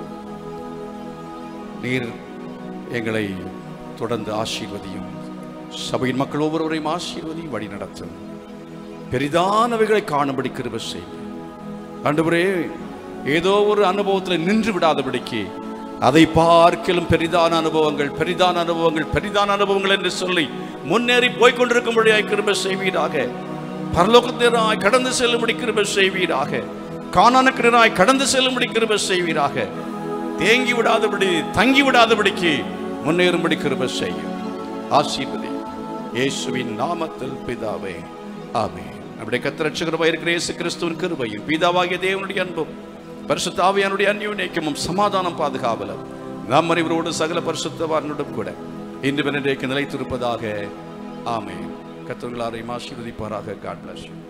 நீர் எங்களை தொடர்ந்து ஆசீர்வதியும் சபையின் மக்கள் ஒவ்வொருவரையும் ஆசீர்வதியும் வழி நடத்தும் பெரிதானவைகளை காணும்படி கிருபை செய்யும் ஆண்டவரே ஏதோ ஒரு அனுபவத்தில் நின்று விடாதபடிக்கு அதை பார்க்கலும் பெரிதான அனுபவங்கள் பெரிதான அனுபவங்கள் பெரிதான அனுபவங்கள் என்று சொல்லி முன்னேறி போய்க் கொண்டிருக்கும்படியாய் கிருபை செய்வீராக பரலோகத்தினராய் கடந்து செல்லும்படி கிருபை செய்வீராக காணானுக்கினராய் கடந்து செல்லும்படி கிருபை செய்வீராக தேங்கி விடாதபடி தங்கி விடாதபடிக்கு முன்னேறும்படி கிருபை செய்யும் ஆசீர்வதி இயேசுவின் நாமத்தில் பிதாவே ஆமென் நம்முடைய கத்திரட்சகரமாக இருக்கிற இயேசு கிறிஸ்துவின் கிருபையும் பிதாவாகிய தேவனுடைய அன்பும் பரிசுத்த ஆவியானுடைய அந்யோன்யக்கமும் சமாதானம் பாதுகாவலும் நாம் அனைவரோடு சகல பரிசுத்தவாரனுடன் கூட இன்று இன்றைக்கு நிலைத்திருப்பதாக ஆமென் கத்தர்களாரையும் ஆசீர்வதிப்பாராக காட் பிளஸ்